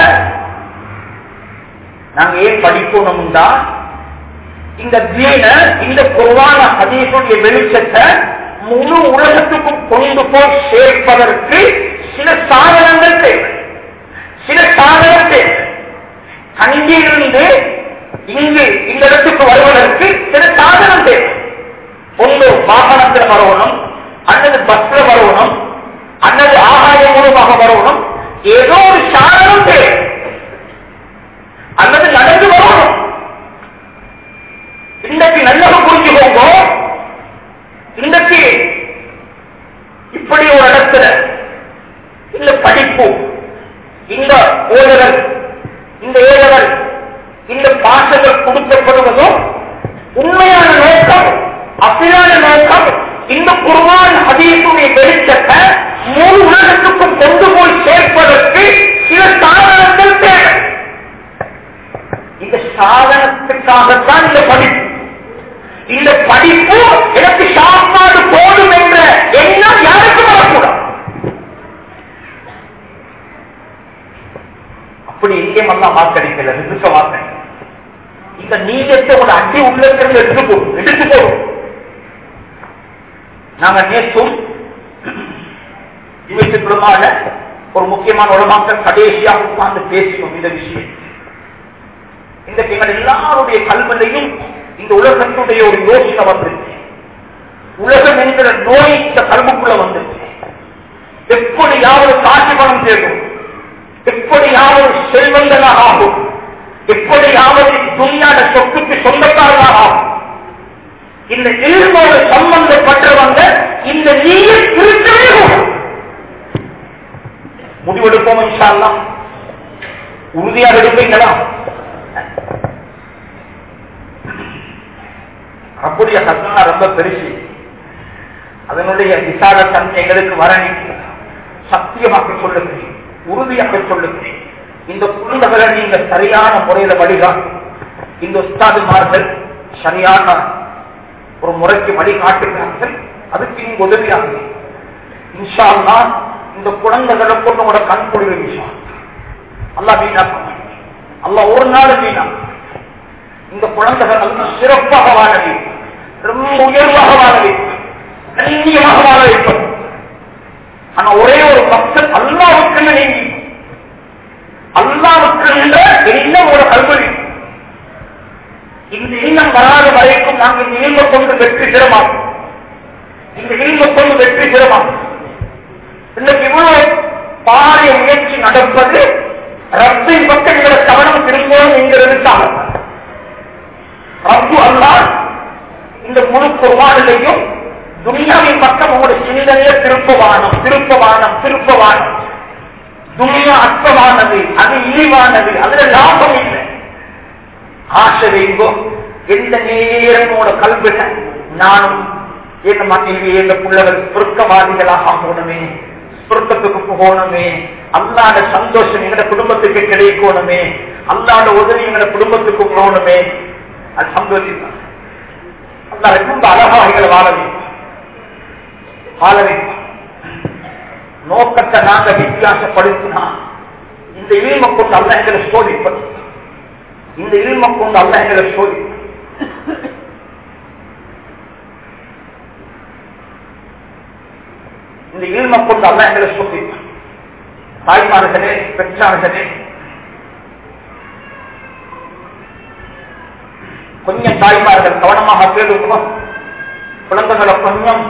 நாங்க ஏன் படிக்கணும்னா இந்த தீன இந்த குர்வான ஹதீசுடைய வெளிச்சத்தை முழு உலகத்துக்கும் கொண்டு போய் சேர்ப்பதற்கு சில சாதனங்கள் தேவை சில சாதனம் தேவை அங்கிருந்து இங்கு இந்த இடத்துக்கு வருவதற்கு சில சாதனம் தேவை ஒன்று வாகனத்தில் வரணும் அல்லது பஸ்ல வரணும் அல்லது ஆகாயம் மூலமாக வரணும் ஏதோ ஒரு சாதனம் தேவை அல்லது நடந்து வரணும் இன்றைக்கு நல்லது புரிஞ்சுக்கோங்க இன்றைக்கு இப்படி ஒரு இடத்துல இந்த படிப்பு இந்த ஓடுகள் இந்த ஏழுகள் இந்த பாசங்கள் கொடுக்கப்படுவதும் உண்மையான நோக்கம் அப்பிலான நோக்கம் இந்த குருவான் ஹதீசுடைய வெளிச்சத்தை நீயம் எல்லாம் வாக்களிக்கல ரிசுக்க வாக்க இந்த நீயத்தை உங்க அடி உள்ளத்திலிருந்து எடுத்து போடும் எடுத்து போடும் நாங்க நேற்றும் இவற்றுக்குள்ளமான ஒரு முக்கியமான உலமாக்கள் கடைசியாக உட்கார்ந்து பேசினோம் இந்த விஷயம் இந்த எங்கள் எல்லாருடைய கல்வனையும் இந்த உலகத்துடைய ஒரு யோசனை வந்துருச்சு உலகம் என்கிற நோய் இந்த கல்வுக்குள்ள வந்துருச்சு எப்படியாவது காட்சி பணம் தேடும் எப்படியாவது செல்வந்தனாக ஆகும் எப்படியாவது துணியாட சொத்துக்கு சொந்தக்காரனாக ஆகும் இந்த இல்மோடு சம்பந்தப்பட்டவங்க இந்த நீரை திருத்தவே கூடும். முடிவெடுப்போம் இன்ஷால்லாம் உறுதியாக எடுப்பீங்களா அப்படிய கத்தனா ரொம்ப பெருசு அதனுடைய விசார தன்மை எங்களுக்கு வரணிக்கு சத்தியமாக சொல்லுகிறேன் உறுதியாக சொல்லுகிறேன் இந்த குழந்தைகளை நீங்க சரியான முறையில வழிகாட்டு இந்த உஸ்தாதுமார்கள் சரியான ஒரு முறைக்கு வழிகாட்டுகிறார்கள் அதுக்கு நீங்க உதவியாக இன்ஷா அல்லாஹ் இந்த குழந்தைகளை கொண்டு உங்களோட கண் குளிர விஷா அல்லா வீணா அல்லா ஒரு நாள் வீணா இந்த குழந்தைகள் நல்ல சிறப்பாக வாழ வேண்டும் ரொம்ப உயர்வாக வாழ வேண்டும் கண்ணியமாக வாழ வேண்டும் ஆனா ஒரே ஒரு மக்கள் அல்லாவுக்கு நீங்கி அல்லாவுக்கு எண்ணம் ஒரு கல்வழி இந்த எண்ணம் வராத வரைக்கும் நாங்கள் இந்த இல்ம கொண்டு வெற்றி பெறமாட்டோம் இந்த இல்ம கொண்டு வெற்றி பெறமாட்டோம் இன்னைக்கு இவ்வளவு பாரிய முயற்சி நடப்பது ரப்பின் பக்கம் எங்களை கவனம் திரும்பவும் என்கிறதுக்காக ரப்பு அல்லா இந்த முழு குர்வானிலையும் துனியாவின் பக்கம் உங்களுடைய சிந்தனைய திருப்பவானம் திருப்பவானம் திருப்பவானம் துனியா அற்பமானது அது இழிவானது அதுல லாபம் இல்லை ஆசை வைங்கோ எந்த நேரம் உங்களோட கல்விட நானும் என் மனைவி எந்த பிள்ளைகள் சுருக்கவாதிகளாக போகணுமே சுருக்கத்துக்கு போகணுமே அல்லாத சந்தோஷம் எங்கட குடும்பத்துக்கு கிடைக்கணுமே அல்லாத உதவி எங்கட குடும்பத்துக்கு போகணுமே அது சந்தோஷம் அல்லா ரொம்ப அழகா எங்களை வாழ வைப்பார் வாழ வைப்பார் நோக்கத்தை நாங்க வித்தியாசப்படுத்தினா இந்த இல்ம கொண்டு அல்ல எங்களை சோதிப்பது இந்த இல்ம கொண்டு அல்ல எங்களை சோதிப்பது இந்த இல்ம கொண்டு அல்ல எங்களை சோதிப்பது தாய்மார்களே பெற்றார்களே கொஞ்சம் தாய்மார்கள் கவனமாக கேளுக்கணும் குழந்தைகளை கொஞ்சம்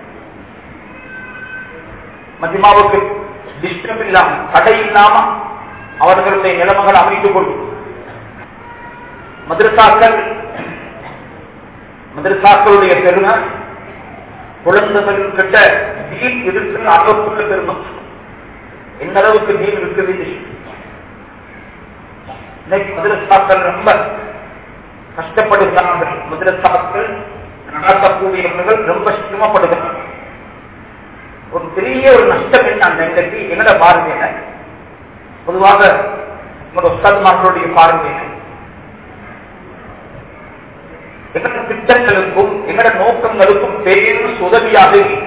மதிமாவுக்கு டிஸ்டர்ப் இல்லாம தடை இல்லாம அவர்களுடைய நிலைமைகளை அமைத்துக் கொள்ளும் மதுரசாக்கள் மதுரசாக்களுடைய பெருமை குழந்தைகள் கிட்ட தீன் இருக்கிற அளவுக்குள்ள பெருமை எந்த அளவுக்கு தீன் இருக்குது இன்னைக்கு மதுரசாக்கள் ரொம்ப கஷ்டப்படுகிறார்கள் மதுரசாக்கள் நடத்தக்கூடியவர்கள் ரொம்ப சிரமப்படுகிறார்கள் ஒரு பெரிய ஒரு நஷ்டம் என்ன அந்த இன்றைக்கு என்னோட பார்வையில பொதுவாக என்னோட உஸ்தாத்மார்களுடைய பார்வையில எங்களோட திட்டங்களுக்கும் எங்களோட நோக்கங்களுக்கும் பெரும் உதவியாக இருக்கு.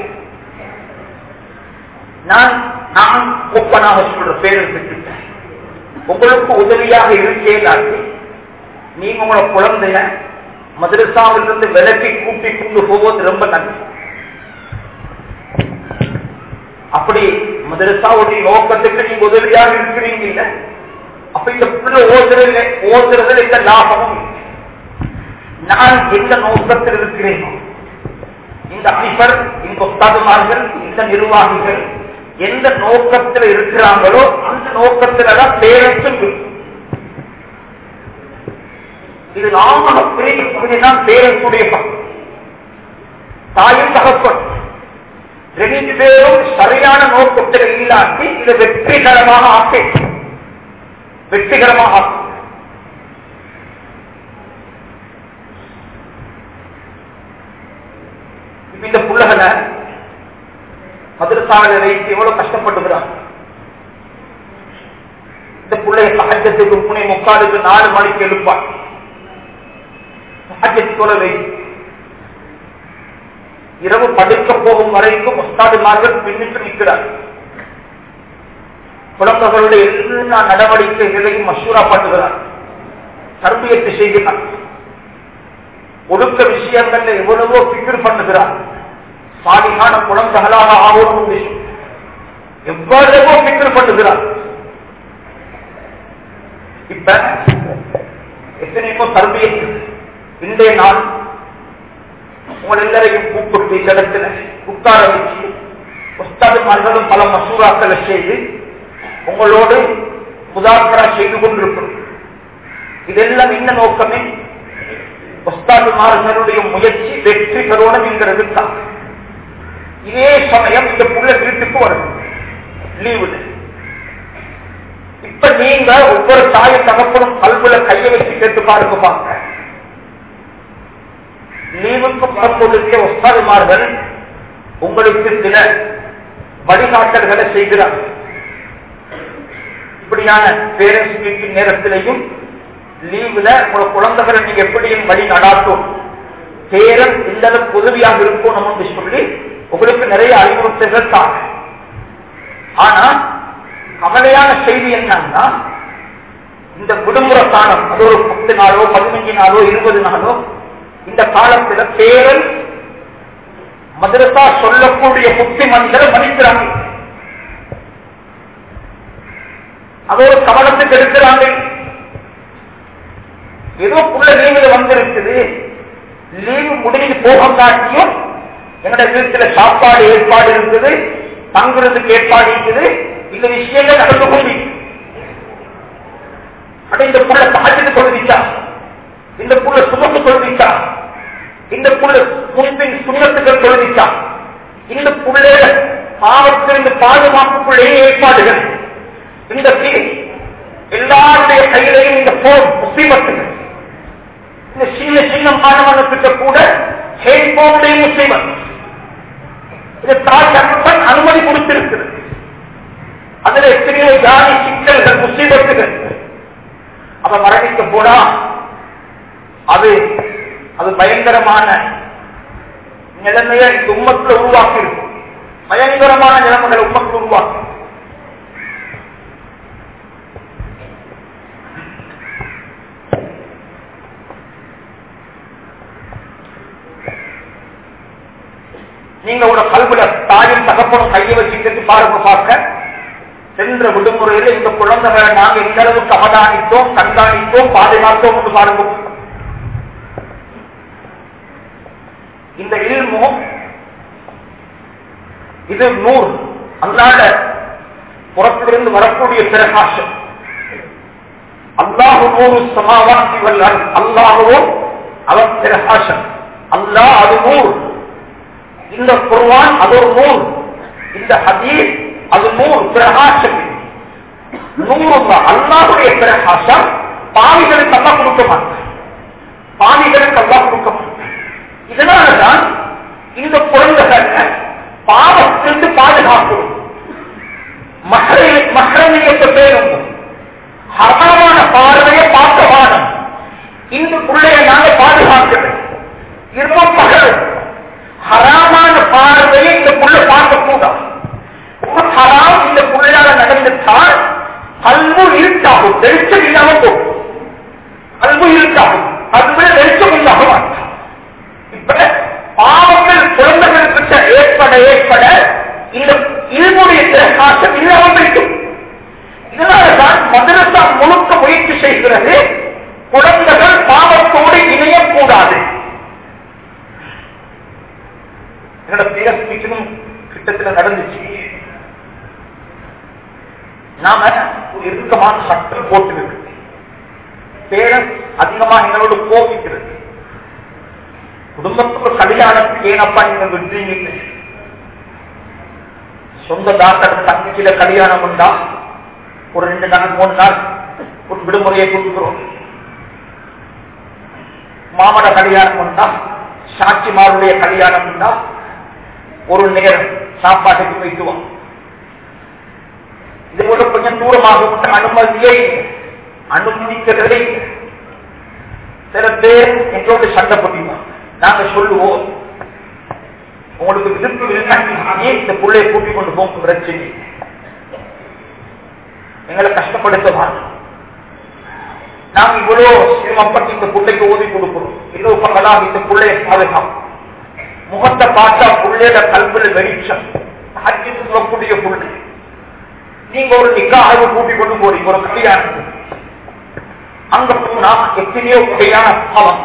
நான் நான் ஒப்பனாக சொல்ற பேர் திட்டேன் உங்களுக்கு உதவியாக இருக்கேதாக்கி நீங்க உங்களோட குழந்தைய மதுரசாவிலிருந்து விலக்கி கூட்டி கொண்டு போவது ரொம்ப நன்றி அப்படி மதரசாவுடைய நோக்கத்துக்கு நீங்க உதவியாக இருக்கிறீங்க இல்ல அப்ப இந்த பிள்ளை ஓதுறது ஓதுறதுல எந்த லாபமும் இல்லை. நான் எந்த நோக்கத்தில் இருக்கிறேனோ இந்த அதிபர் இந்த உஸ்தாதுமார்கள் இந்த நிர்வாகிகள் எந்த நோக்கத்தில் இருக்கிறாங்களோ அந்த நோக்கத்தில்தான் பேரன்ஸும் இருக்கும் இது நாம பெரிய பகுதிதான் பேரன்ஸுடைய பகுதி தாயும் தகப்பன் ரெண்டு பேரும் சரியான நோக்கத்தில் இல்லாட்டி இதை வெற்றிகரமாக ஆக்கி வெற்றிகரமாக ஆக்கும் இப்ப இந்த புள்ளகளை மதுரசாலை வைத்து எவ்வளவு கஷ்டப்பட்டுகிறாங்க இந்த பிள்ளைய சகஜத்துக்கு முனை முக்காலுக்கு நாலு மணிக்கு எழுப்பான் சகஜத்தோட வைத்து இரவு படுக்க போகும் வரைக்கும் உஸ்தாதுமார்கள் பின்னிட்டு நிற்கிறார் குழந்தைகளுடைய எல்லா நடவடிக்கைகளையும் மசூரா பண்ணுகிறார் தர்பியத்தை செய்கிறார் ஒழுக்க விஷயங்கள்ல எவ்வளவோ பிக்கர் பண்ணுகிறார் சாலிகான குழந்தைகளாக ஆவோம் எவ்வளவோ பிக்கர் பண்ணுகிறார் இப்ப எத்தனையோ தர்பியத்து இன்றைய நாள் உங்கள் எல்லாரையும் கூப்பிட்டு இந்த இடத்துல உட்கார வச்சு உஸ்தாதுமார்களும் பல மசூராக்களை செய்து உங்களோடு முதாக்கரா செய்து கொண்டிருக்கிறோம் இதெல்லாம் என்ன நோக்கமே உஸ்தாதுமார்களுடைய முயற்சி வெற்றி பெறணும் என்கிறது தான் இதே சமயம் இந்த புள்ள வீட்டுக்கு வரும் லீவுல இப்ப நீங்க ஒவ்வொரு தாய தகப்பனும் கல்வில கையை வச்சு கேட்டு பாருங்க பாருங்க லீவுக்கு புறப்படுத்திய உஸ்தாதுமார்கள் உங்களுக்கு சில வழிகாட்டல்களை செய்கிறார்கள் இப்படியான பேரண்ட்ஸ் மீட்டிங் நேரத்திலையும் லீவுல உங்களோட குழந்தைகளை நீங்க எப்படியும் வழி நடாட்டும் பேரன் இந்த அளவுக்கு உதவியாக இருக்கும் நம்ம சொல்லி உங்களுக்கு நிறைய அறிவுறுத்தல்கள் தான் ஆனா கவலையான செய்தி என்னன்னா இந்த விடுமுறை காலம் அது ஒரு பத்து நாளோ பதினஞ்சு நாளோ இருபது நாளோ இந்த காலத்துல பேரன் மதரசா சொல்லக்கூடிய புத்திமனிதரை மதிக்கிறாங்க அது ஒரு கவனத்துக்கு எடுக்கிறாங்க ஏதோ புள்ள லீவுல வந்திருக்குது லீவு முடிஞ்சு போக காட்டியும் எங்கட வீட்டுல சாப்பாடு ஏற்பாடு இருக்குது தங்குறதுக்கு ஏற்பாடு இருக்குது இந்த விஷயங்கள் நடந்து கொண்டு அட இந்த புள்ள தாஜத்து தொழுவிச்சா இந்த புள்ள சுமத்து தொழுவிச்சா இந்த புள்ள முன்பின் சுண்ணத்துக்கள் தொழுவிச்சா இந்த புள்ள பாவத்திலிருந்து பாதுகாப்புக்குள்ளே ஏற்பாடுகள் இந்த எல்லாருடைய கையிலையும் இந்த போன் முசீபத்துகள் இந்த சின்ன சின்ன மாணவனுக்கு கூட ஹெல்போனுடைய முசீபத் இது தாய் தகப்பன் அனுமதி கொடுத்திருக்கிறது அதுல எத்தனையோ ஜாதி சிக்கல்கள் முசீபத்துகள் அவ மரணிக்க போனா அது அது பயங்கரமான நிலைமையை இந்த உம்மத்துல உருவாக்கி இருக்கும் பயங்கரமான நிலைமைகளை உம்மத்தில் உருவாக்கி நீங்க உங்களோட கல்வில தாயும் தகப்பனும் கையை வச்சுக்கிட்டு பாருங்க பார்க்க சென்ற விடுமுறையில் இந்த குழந்தைகளை நாங்க எந்த அளவுக்கு அவதானித்தோம் கண்காணித்தோம் பாதுகாத்தோம் என்று பாருங்க இந்த இல்மோ இது நூறு அல்லாத புறத்திலிருந்து வரக்கூடிய பிரகாசம் அல்லாஹு நூறு சமாவாசி வல்லார் அல்லாஹுவும் அவன் பிரகாசம் அல்லாஹ் அது நூறு இந்த குர்வான் அது ஒரு நூல் இந்த ஹதீஸ் அது நூல் பிரகாசம் நூறு அல்லாஹுடைய பிரகாசம் பாவிகளுக்கு அல்லா கொடுக்க மாட்டான் பாவிகளுக்கு அல்லா கொடுக்க மாட்டான் இதனாலதான் இந்த குழந்தைகள் பாவத்திலிருந்து பாதுகாக்கும் மகரணியத்தை பேரும் ஹராமான பார்வையை பார்க்க வானம் இந்த பிள்ளைய நாங்க பாதுகாக்கிறோம் இருவம் பகலும் ஹராமான பார்வையை இந்த புள்ள பார்க்கக்கூடாது ஒரு ஹராம் இந்த புள்ளையால நடந்துட்டால் கல்வு இருட்டாகும் வெளிச்சம் இல்லாம போகும் கல்வு இருட்டாகும் கல்வில வெளிச்சம் இல்லாம மாட்டான் இப்ப பாவங்கள் குழந்தைகளுக்கு ஏற்பட ஏற்பட இந்த இருமுடைய பிரகாசம் இல்லாமல் இருக்கும் இதனாலதான் மதரசா முழுக்க முயற்சி செய்கிறது குழந்தைகள் பாவத்தோடு இணையக்கூடாது என்னோட பேர் ஸ்பீச்சும் கிட்டத்தில் நடந்துச்சு நாம ஒரு இறுக்கமான சட்டம் போட்டுருக்கு பேரன் அதிகமா எங்களோட கோபிக்கிறது குடும்பத்துக்கு கல்யாணத்துக்கு ஏனப்பா நீங்க விட்டுறீங்க சொந்த டாக்டர் தங்கச்சியில கல்யாணம் உண்டா ஒரு ரெண்டு நாள் மூணு நாள் ஒரு விடுமுறையை கொடுக்கிறோம் மாமட கல்யாணம் உண்டா சாட்சிமாருடைய கல்யாணம் உண்டா ஒரு நேரம் சாப்பாட்டுக்கு வைக்குவோம் இது போல கொஞ்சம் தூரமாக அனுமதியை அனுமதிக்கிறதே சில பேர் எங்களோட சண்டை போட்டிருவோம் நாங்க சொல்லுவோம் உங்களுக்கு விருப்பு இருந்தாங்க இந்த பிள்ளைய கூட்டிக் கொண்டு போகும் பிரச்சனை எங்களை கஷ்டப்படுத்த மாட்டோம் நாம் இவ்வளவு சிரமப்பட்டு இந்த பிள்ளைக்கு ஓதி கொடுக்கிறோம் இரவு பகலாம் இந்த பிள்ளைய பாதுகாப்பு முகத்தை பார்த்தா புள்ளையோட கல்வில வெளிச்சம் அஜி சொல்லக்கூடிய புள்ளை நீங்க ஒரு நிக்காக கூட்டி கொண்டு போறீங்க ஒரு கல்யாணத்துக்கு அங்க போனா எத்தனையோ வகையான பாவம்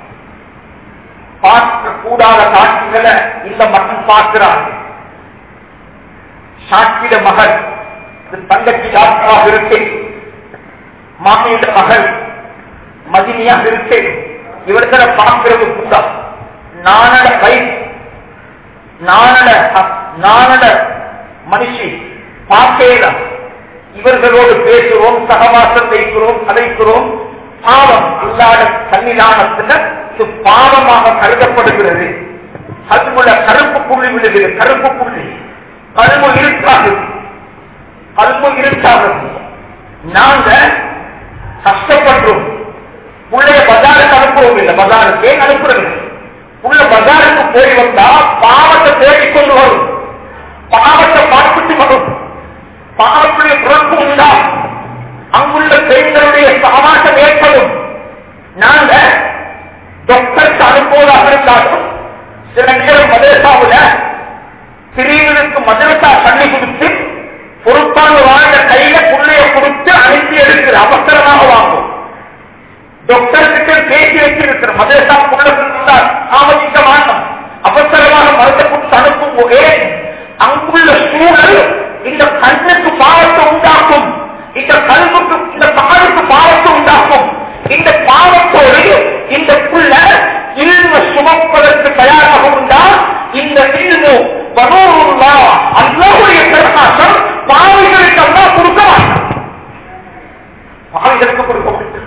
பார்க்க கூடாத காட்சிகளை இந்த மகன் பார்க்கிறார் சாட்சியிட மகள் இது தங்கச்சி டாக்டராக இருக்கு மாமியிட மகள் மதினியாக இருக்கு இவர்களை பார்க்கிறது கூட நானட வயசு நானட நானட மனுஷி பார்க்கலாம் இவர்களோடு பேசுவோம் சகவாசம் வைக்கிறோம் கதைக்கிறோம் பாவம் இல்லாத சன்னிதானத்துல இது பாவமாக கருதப்படுகிறது அதுக்குள்ள கருப்பு புள்ளி விழுகிறது கருப்பு புள்ளி கரும்பு இருக்காகுது கரும்பு இருக்காகுது நாங்க கஷ்டப்படுறோம் புள்ளைய பஜாருக்கு அனுப்புவோம் இல்லை பஜாருக்கு ஏன் அனுப்புறது உள்ள பஜாருக்கு போய் வந்தா பாவத்தை தேடிக்கொண்டு வரும் பாவத்தை பார்த்துட்டு வரும் பாவத்துடைய பிறப்பு உண்டா அங்குள்ள பெண்களுடைய சமாசம் ஏற்படும் நாங்க டாக்டருக்கு அனுப்புவதாக இருந்தாலும் சில நேரம் மதரசாவுல பிரிவினருக்கு மதரசா தண்ணி கொடுத்து பொறுப்பான வாழ்ந்த கையில புள்ளைய கொடுத்து அனுப்பி எடுக்கிற அவசரமாக வாங்கும் டாக்டர் கிட்ட பேசி வச்சிருக்கிற மதரசா புள்ள இருந்தால் சாமதிக்க மாட்டோம் அவசரமாக மருந்த கொடுத்து அனுப்பும் போதே அங்குள்ள சூழல் இந்த கண்ணுக்கு பாவத்தை உண்டாக்கும் இந்த கல்வுக்கு இந்த காலுக்கு பாவத்தை உண்டாக்கும் இந்த பாவத்தோடு இந்த புள்ள இல்ம சுமப்பதற்கு தயாராக உண்டா இந்த இல்மு பனூருல்லா அல்லாவுடைய பிரகாசம் பாவிகளுக்கு அல்லா கொடுக்க மாட்டான் பாவிகளுக்கு கொடுக்க மாட்டான்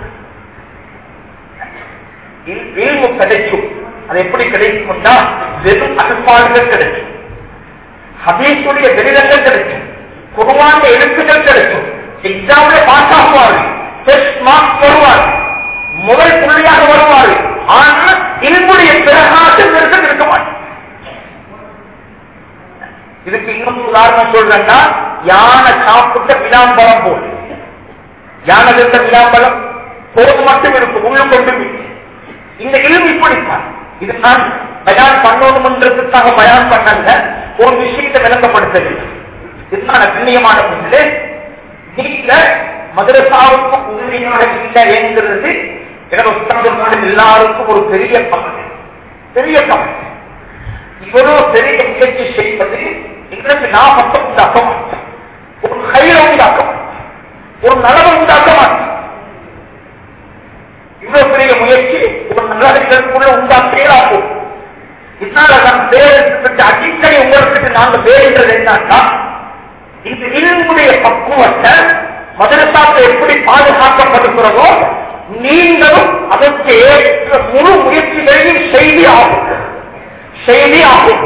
இல்மு கிடைக்கும் அது எப்படி கிடைக்கும்னா வெறும் அகப்பாடுகள் கிடைக்கும் ஹபீஸுடைய வெளிரங்கள் கிடைக்கும் குருவான எழுத்துக்கள் கிடைக்கும் எக்ஸாம்ல பாஸ் ஆகுவாரு டெஸ்ட் மார்க் வருவார் முதல் புள்ளியாக வருவார் ஆனால் இன்புடைய பிரகாசம் இருக்க இருக்க மாட்டேன் இதுக்கு இன்னும் உதாரணம் சொல்றேன்னா யானை சாப்பிட்ட விளாம்பரம் போல் யானை இருந்த விளாம்பரம் போது மட்டும் இருக்கும் உள்ள கொண்டு இந்த இல்மு இப்படித்தான் இது நான் பயான் பண்ணணும்ன்றதுக்காக பயான் பண்ணல ஒரு விஷயத்தை விளங்கப்படுத்தவில்லை இதுதான் கண்ணியமான பொண்ணு நீங்க மதுரசாவுக்கு உதவியாக இல்லை என்கிறது எனது உத்தரவு எல்லாருக்கும் ஒரு பெரிய பங்கு பெரிய பங்கு இவ்வளவு பெரிய முயற்சி செய்வது எங்களுக்கு லாபத்தை உண்டாக்க மாட்டோம் ஒரு கயிறை உண்டாக்க மாட்டோம் ஒரு நலவை உண்டாக்க மாட்டோம் இவ்வளவு பெரிய முயற்சி ஒரு நல்லவர்களுக்குள்ள உண்டாக்கேலாகும் இதனால நான் பேருக்கு அடிக்கடி உங்களுக்கு நாங்க பேருன்றது என்னன்னா இந்த இருமுடைய பக்குவத்தை மதரசாத்தை எப்படி பாதுகாக்கப்படுகிறதோ நீங்களும் அதற்கு ஏற்ற முழு முயற்சிகளையும் செய்தி ஆகும் செய்தி ஆகும்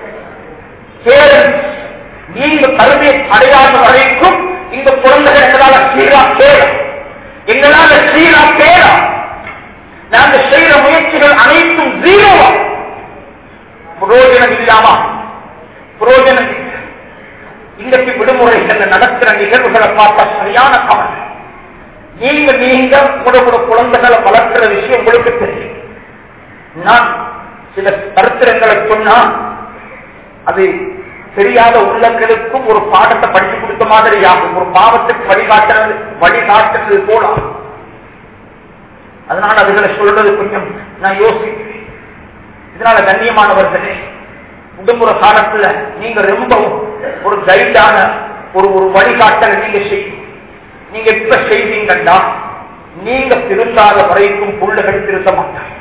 நீங்க கருவியை அடையாத வரைக்கும் இந்த குழந்தைகள் எங்களால சீரா கேளும் எங்களால சீரா கேளும் நாங்க செய்யற முயற்சிகள் அனைத்தும் ஜீரோவா புரோஜனம் இல்லாமா புரோஜனம் இல்லை இன்றைக்கு விடுமுறைகள் நடக்கிற நிகழ்வுகளை பார்த்தா சரியான கவலை நீங்க நீங்க உங்களோட குழந்தைகளை வளர்க்கிற விஷயம் உங்களுக்கு தெரியும் நான் சில கருத்திரங்களை சொன்னா அது தெரியாத உள்ளங்களுக்கும் ஒரு பாடத்தை படிச்சு கொடுத்த மாதிரி ஆகும் ஒரு பாவத்துக்கு வழிகாட்டுறது வழிகாட்டுறது போலாம் அதனால அதுகளை சொல்றது கொஞ்சம் நான் யோசிக்கிறேன் இதனால கண்ணியமானவர்களே விடுமுறை காலத்துல நீங்க ரொம்பவும் ஒரு கைடான ஒரு ஒரு வழிகாட்டலை நீங்க செய்யும் நீங்க எப்ப செய்வீங்கன்னா நீங்க திருந்தாத வரைக்கும் புள்ளைகள் திருத்த மாட்டாங்க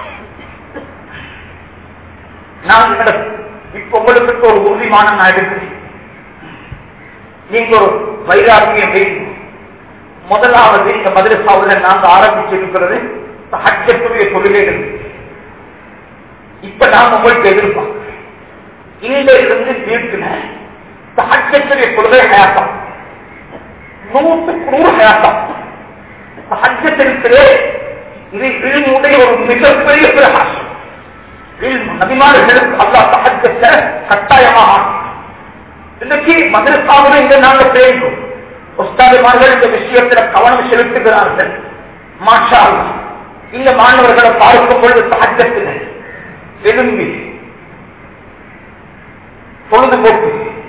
நான் இப்ப உங்களுக்கு ஒரு உறுதிமான நான் எடுக்கிறேன் நீங்க ஒரு வைராக்கியம் வேண்டும் முதலாவது இந்த மதுரசாவில் நாங்க ஆரம்பிச்சிருக்கிறது ஹஜ்ஜத்துடைய கொள்கைகள் இப்ப நான் உங்களுக்கு எதிர்பார்க்கிறேன் இங்க இருந்து வீட்டுல ஹஜ்ஜத்துடைய கொள்கை ஹயாத்தம் நூற்றுக்கு நூறு ஹயாத்தம் ஹஜ்ஜத்திற்கு இது இழிமுடைய ஒரு மிகப்பெரிய பிரகாசம் நபிமார்களுக்கு அல்லா சஹஜத்தை கட்டாயமாக இன்னைக்கு மதரசாவில் இங்க நாங்க பேசுறோம் உஸ்தாதுமார்கள் இந்த விஷயத்துல கவனம் செலுத்துகிறார்கள் மாஷா அல்லாஹ். இந்த மாணவர்களை பார்க்கும் பொழுது தாக்கத்தில் எழும்பி பொழுதுபோக்கு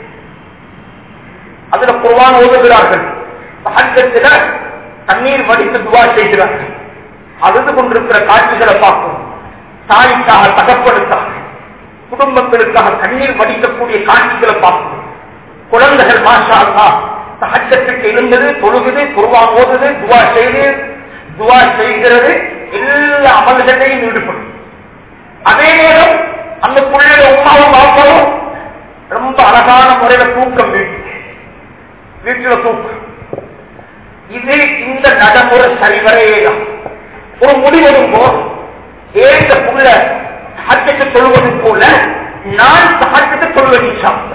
அதுல குர்வான் ஓதுகிறார்கள் தாக்கத்தில் தண்ணீர் வடித்து துவா செய்கிறார்கள் அழுது கொண்டிருக்கிற காட்சிகளை பார்க்கும் தாய்க்காக தகப்படுத்தாக குடும்பங்களுக்காக கண்ணீர் வடிக்கக்கூடிய காட்சிகளை பார்க்கும் குழந்தைகள் மாஷா அல்லாஹ் தஹஜத்துக்கு எழுந்தது தொழுகுது குர்வான் ஓதுது துவா செய்து துவா செய்கிறது எல்லா அமல்களையும் ஈடுபடும் அதே நேரம் அந்த பிள்ளைய உமாவும் பாப்பாவும் ரொம்ப அழகான முறையில தூக்கம் வீட்டு வீட்டுல தூக்கம் இது இந்த நடைமுறை சரிவரையே தான் ஒரு முடிவெடும் போது ஏந்த புள்ள சஹஜத்தை சொல்வது போல நான் சஹஜத்தை சொல்வது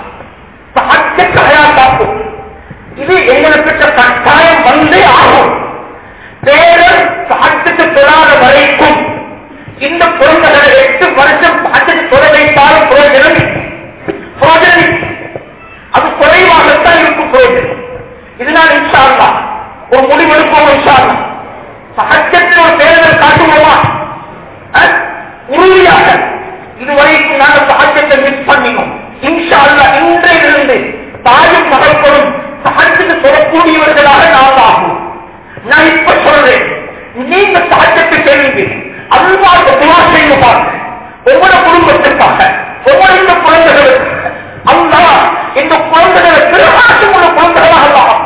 சஹஜ கயாத்தாக்கும் இது எங்களுக்கு கட்டாயம் வந்தே ஆகும் பேரர் சஹஜத்தை தொழாத வரைக்கும் இந்த குழந்தைகளை எட்டு வருஷம் சஹஜத்தை தொழ வைத்தாலும் பிரயோஜனம் இல்லை. பிரயோஜனம் இல்லை. அது குறைவாகத்தான் இருக்கும் பிரயோஜனம் இதனால் இன்ஷா அல்லாஹ் ஒரு முடிவெடுப்போம் இன்ஷா அல்லாஹ் சஹஜத்தில் ஒரு பேரர் காட்டுவோமா அஹ்? உறுதியாக இதுவரைக்கும் நாங்கள் சஹஜத்தை மிஸ் பண்ணினோம் இன்ஷா அல்லாஹ் இன்றையிலிருந்து தாயும் மகள்களும் சஹஜத்துக்கு சொல்லக்கூடியவர்களாக நாம் ஆகும் நான் இப்ப சொல்றேன் நீங்க சஹஜத்தை கேளுங்க அல்லாத துவா செய்ய பாருங்க ஒவ்வொரு குடும்பத்திற்காக ஒவ்வொரு இந்த குழந்தைகளுக்கு அல்லா இந்த குழந்தைகளை பிரகாசம் உள்ள குழந்தைகளாக ஆகும்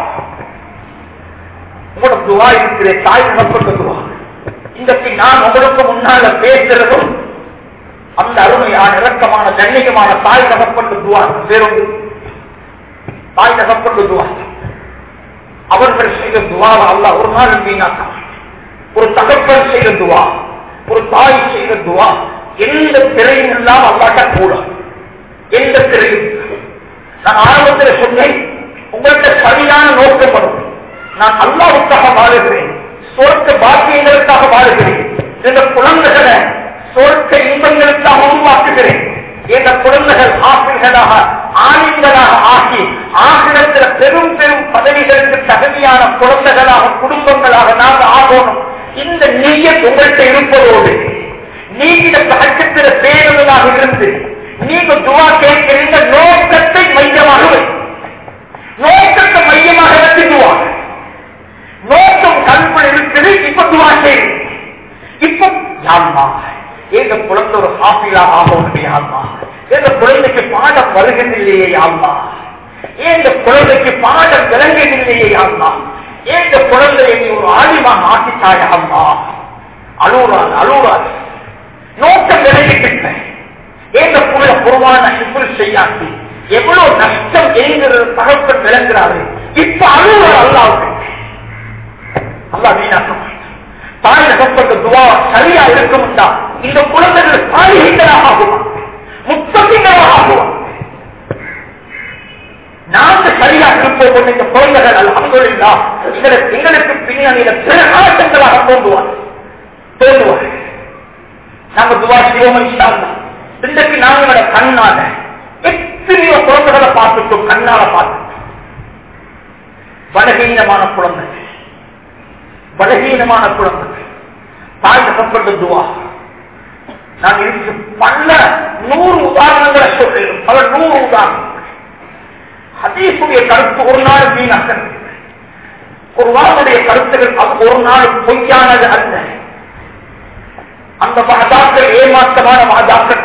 உங்களோட துவா இருக்கிற தாய் நமக்கு துவா இன்றைக்கு நான் உங்களுக்கு முன்னால பேசுறதும் அந்த அருமையான இறக்கமான கண்ணியமான தாய் தகப்பட்டு துவா பேருந்து தாய் தகப்பட்டு துவா அவர்கள் செய்த துவா அல்ல ஒரு நாள் வீணாக்க ஒரு தகப்பன் செய்த துவா ஒரு தாய் செய்த துவா எந்த திரையும் இல்லாம அல்லாட்ட கூட எந்த திரையும் நான் ஆரம்பத்தில் சொன்னேன் உங்கள்கிட்ட சரியான நோக்கம் வரும் நான் அல்லாவுக்காக வாழுகிறேன் சொர்க்க பாக்கியங்களுக்காக வாழுகிறேன் இந்த குழந்தைகளை சொர்க்க இன்பங்களுக்காக உருவாக்குகிறேன் இந்த குழந்தைகள் ஆசிரியர்களாக ஆணிங்களாக ஆக்கி ஆசிரத்தில் பெரும் பெரும் பதவிகளுக்கு தகுதியான குழந்தைகளாக குடும்பங்களாக நாங்கள் ஆகணும் இந்த நீயத் உங்கள்கிட்ட இருப்பதோடு நீங்க சகஜத்தில் பேருவதாக இருந்து நீங்க துவா கேட்கிற நோக்கத்தை மையமாக வை. நோக்கத்தை மையமாக வச்சு துவா நோக்கம் கல்பனை இருக்குது இப்ப துவா செய்யுங்க இப்ப யாழ்மா எங்க குழந்தை ஒரு ஹாப்பிலா ஆகணும் யாழ்மா எங்க குழந்தைக்கு பாடம் வருகிறதில்லையே யாழ்மா எங்க குழந்தைக்கு பாடம் விளங்குகிறதில்லையே யாழ்மா எங்க குழந்தையை நீ ஒரு ஆலிமாக ஆக்கித்தாய் அம்மா அழுறாது அழுறாது நோக்கம் விளங்கிட்டு எங்க புள்ள குருவான சிப்பில் செய்யாட்டி எவ்வளவு நஷ்டம் என்கிற தகப்பன் விளங்குறாரு இப்ப அழுவார் அல்லாவுக்கு அல்லா வீணாக்க தாய் நகப்பட்ட துவா சரியா இருக்கும்டா இந்த குழந்தைகள் சாலிகளாக ஆகுவான் முத்தமிகளாக ஆகுவான் நாங்க சரியா இருப்போம் கொண்டு இந்த குழந்தைகள் அல்ஹம்துலில்லா எங்களுக்கு எங்களுக்கு பின்னணியில பிரகாசங்களாக தோன்றுவார் தோன்றுவார் நாங்க துவா செய்வோம் இன்ஷா அல்லாஹ். இன்றைக்கு நாங்களோட கண்ணால எத்தனையோ குழந்தைகளை பார்த்துட்டோம் கண்ணால பார்த்துட்டோம் பலகீனமான குழந்தைகள் பலகீனமான குழந்தைகள் தாய் தகப்பட்ட துவா நான் இதுக்கு பல நூறு உதாரணங்களை சொல்றேன் பல நூறு உதாரணங்கள் ஹதீசுடைய கருத்து ஒரு நாள் வீணாக ஒரு வாருடைய கருத்துகள் அது ஒரு நாள் பொய்யானது அல்ல அந்த மகதாக்கள் ஏமாற்றமான மகதாக்கள்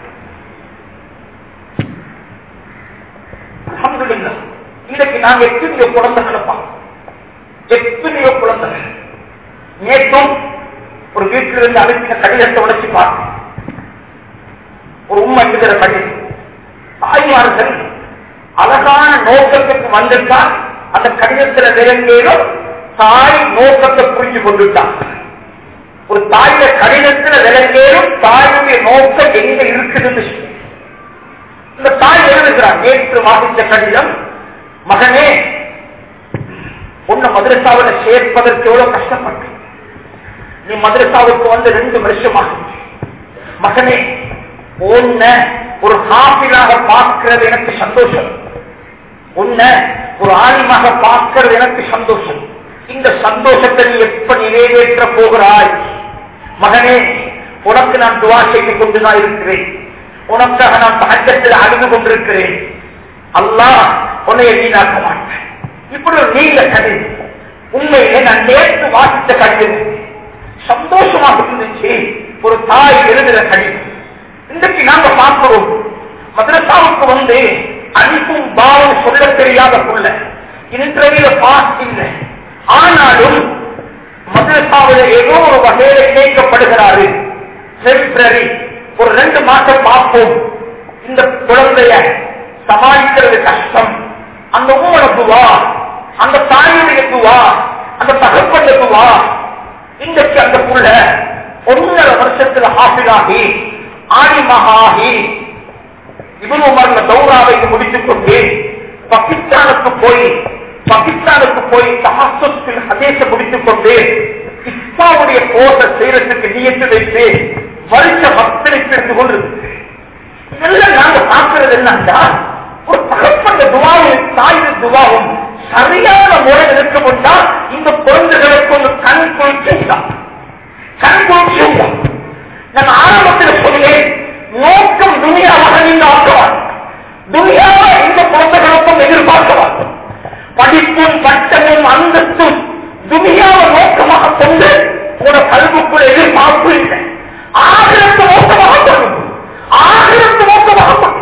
அல்ஹம்துலில்லாஹ் இன்னைக்கு நாங்க எத்தனையோ குழந்தைகளை பார்க்கிறோம் எத்தனையோ குழந்தைகள் நேற்றும் ஒரு வீட்டில் இருந்து அனுப்பின கடிதத்தை உடைச்சு பார்த்தேன் ஒரு உண்மை எழுதுகிற கடிதம் தாய்மார்கள் அழகான நோக்கத்துக்கு வந்துட்டால் அந்த கடிதத்தில் விளங்கேனும் தாய் நோக்கத்தை புரிஞ்சு கொண்டுட்டான் ஒரு தாய கடிதத்தில் விளங்கேனும் தாயுடைய நோக்கம் எங்க இருக்குதுன்னு சொல்லி. இந்த தாய் எழுதுகிறார் நேற்று வாசித்த கடிதம் மகனே உன்னை மதுரசாவில் சேர்ப்பதற்கு எவ்வளவு கஷ்டப்பட்டு நீ மதுரசாவுக்கு வந்து ரெண்டு வருஷமாக மகனே உன்னை ஒரு ஹாஃபிலாக பார்க்கிறது எனக்கு சந்தோஷம் உன்னை ஒரு ஆணிமாக பார்க்கிறது எனக்கு சந்தோஷம் இந்த சந்தோஷத்தை நீ எப்ப நிறைவேற்ற போகிறாய் மகனே உனக்கு நான் துவா செய்து கொண்டுதான் இருக்கிறேன் உனக்காக நான் தகத்தில் அழுது கொண்டிருக்கிறேன் அல்லாஹ் உன்னை வீணாக்க மாட்டேன் இப்படி ஒரு நீண்ட கடிதம் உண்மையிலே நான் நேற்று வாசித்த கடிதம் சந்தோஷமாக இருந்துச்சு ஒரு தாய் எழுதுகிற கடிதம் இன்றைக்கு நாங்க பார்க்கிறோம் மதரசாவுக்கு வந்து அடிப்பும் பாவம் சொல்ல தெரியாத புள்ள இன்றைய பாஸ் இல்லை ஆனாலும் மதரசாவில் ஏதோ ஒரு வகையில இணைக்கப்படுகிறாரு டெம்பரரி ஒரு ரெண்டு மாசம் பார்ப்போம் இந்த குழந்தைய சமாளிக்கிறது கஷ்டம் அந்த உங்களோட துவா அந்த தாயுடைய துவா அந்த தகப்பன் துவா இன்றைக்கு அந்த புள்ள ஒன்னரை வருஷத்துல ஹாஃபிலாகி ஆணிமகாகி இவன் உமர்ல தௌராவை முடித்துக் கொண்டு பாகிஸ்தானுக்கு போய் பாகிஸ்தானுக்கு போய் தஹசுல் ஹதேச முடித்துக் கொண்டு இஸ்லாமுடைய கோச செய்யறதுக்கு நியத்து வைத்து வருஷ பக்தனுக்கு இருந்து கொண்டு இதெல்லாம் நாங்க பார்க்கிறது என்னன்னா ஒரு தகப்பந்த துவாவும் தாயின் துவாவும் சரியான முறையில் இருக்க முட்டா இந்த குழந்தைகளுக்கு ஒரு கண் குளிச்சு கண் குளிச்சு நான் ஆரம்பத்தில் சொன்னேன் நோக்கம் துணியாவாக நீங்க ஆக்குவார் துணியாவை இந்த குழந்தைகளுக்கும் எதிர்பார்க்கவார் படிப்பும் பட்டமும் அந்தஸ்தும் துணியாவை நோக்கமாக கொண்டு உங்களோட கல்விக்குள் எதிர்பார்ப்பு இல்லை ஆகிரத்து நோக்கமாக கொண்டு ஆகிரத்து நோக்கமாக கொண்டு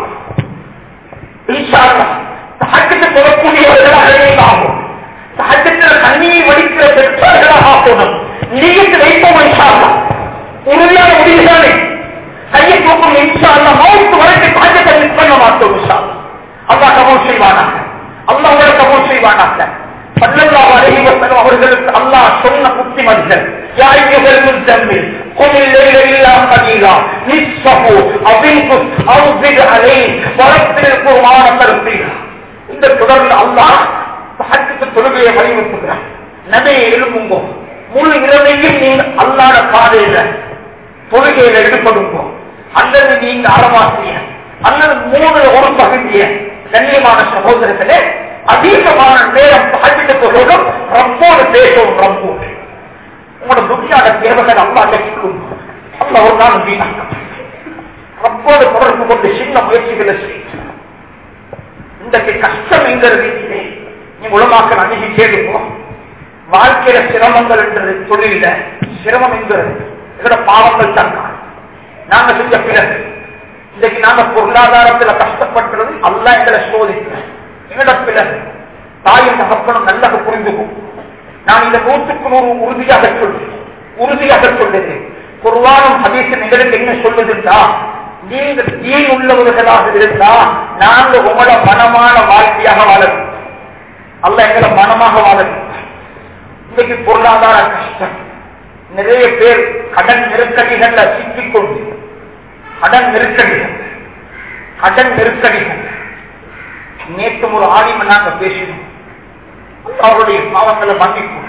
சகஜத்தை சொல்லக்கூடியவர்களாக நீங்கள் ஆகும் சகஜத்தில் கண்ணீர் வடிக்கிற பெற்றோர்களாக ஆகணும் நீங்க வைப்போம் இன்ஷால்லா உறுதியான முடிவுதானே கையை தூக்கும் இன்ஷால்லா மௌத்து வரைக்கும் சகஜத்தை மிஸ் பண்ண மாட்டோம் இன்ஷால்லா அல்லா கபூல் செய்வானாக அல்லா உங்களை கபூல் செய்வானாக சல்லல்லாஹு அலைஹி வஸல்லம் அவர்களுக்கு அல்லாஹ் சொன்ன புத்திமதிகள் யா அய்யுஹல் முஸம்மில் قم الليل إلا قليلا نصفه أو انقص أو زد عليه ورتل القرآن ترتيلا இந்த தொடர்ந்து அல்லாஹ் சஹஜ்ஜத்து தொழுகையை வலியுறுத்துகிறார் நபையை எழுப்புங்கோ முழு இரவையும் நீங்க அல்லாட பாதையில தொழுகையில ஈடுபடுங்கோ அல்லது நீங்க அறமாசிய அல்லது மூணு ஒரு பகுதிய கண்ணியமான சகோதரர்களே அதிகமான நேரம் சஹஜ்ஜத்து தொழுகம் ரப்போடு பேசும் ரப்போடு உங்களோட துணியாட தேவைகள் அல்லா கேட்கும் அல்ல ஒரு நாள் வீணாக்க ரப்போடு தொடர்பு கொண்டு சின்ன முயற்சிகளை செய்யும் இன்றைக்கு கஷ்டம் எங்க இருக்கிறே நீ உலமாக்கள் அணுகி கேளுங்க வாழ்க்கையில சிரமங்கள் என்றது தொழில சிரமம் என்கிறது எங்களோட பாவங்கள் தான் நாங்க செஞ்ச பிறகு இன்றைக்கு நாங்க பொருளாதாரத்துல கஷ்டப்பட்டுறது அல்ல எங்களை சோதிக்கிறேன் எங்களோட பிறகு தாயின் தகப்பனும் நல்லா புரிந்துக்கும் நான் இந்த நூற்றுக்கு நூறு உறுதியாக சொல்றேன் உறுதியாக சொல்லுது குர்வானும் ஹதீஸும் எங்களுக்கு என்ன சொல்லுதுன்னா நீங்கள் தீன் உள்ளவர்களாக இருந்தா நாங்க உங்களோட மனமான வாழ்க்கையாக வாழணும் அல்ல எங்களை மனமாக வாழணும் இன்னைக்கு பொருளாதார கஷ்டம் நிறைய பேர் கடன் நெருக்கடிகள்ல சிக்கிக்கொண்டு கடன் நெருக்கடிகள் கடன் நெருக்கடிகள் நேற்று ஒரு ஆலிம நாங்க பேசினோம் அவருடைய பாவங்களை மன்னிக்கும்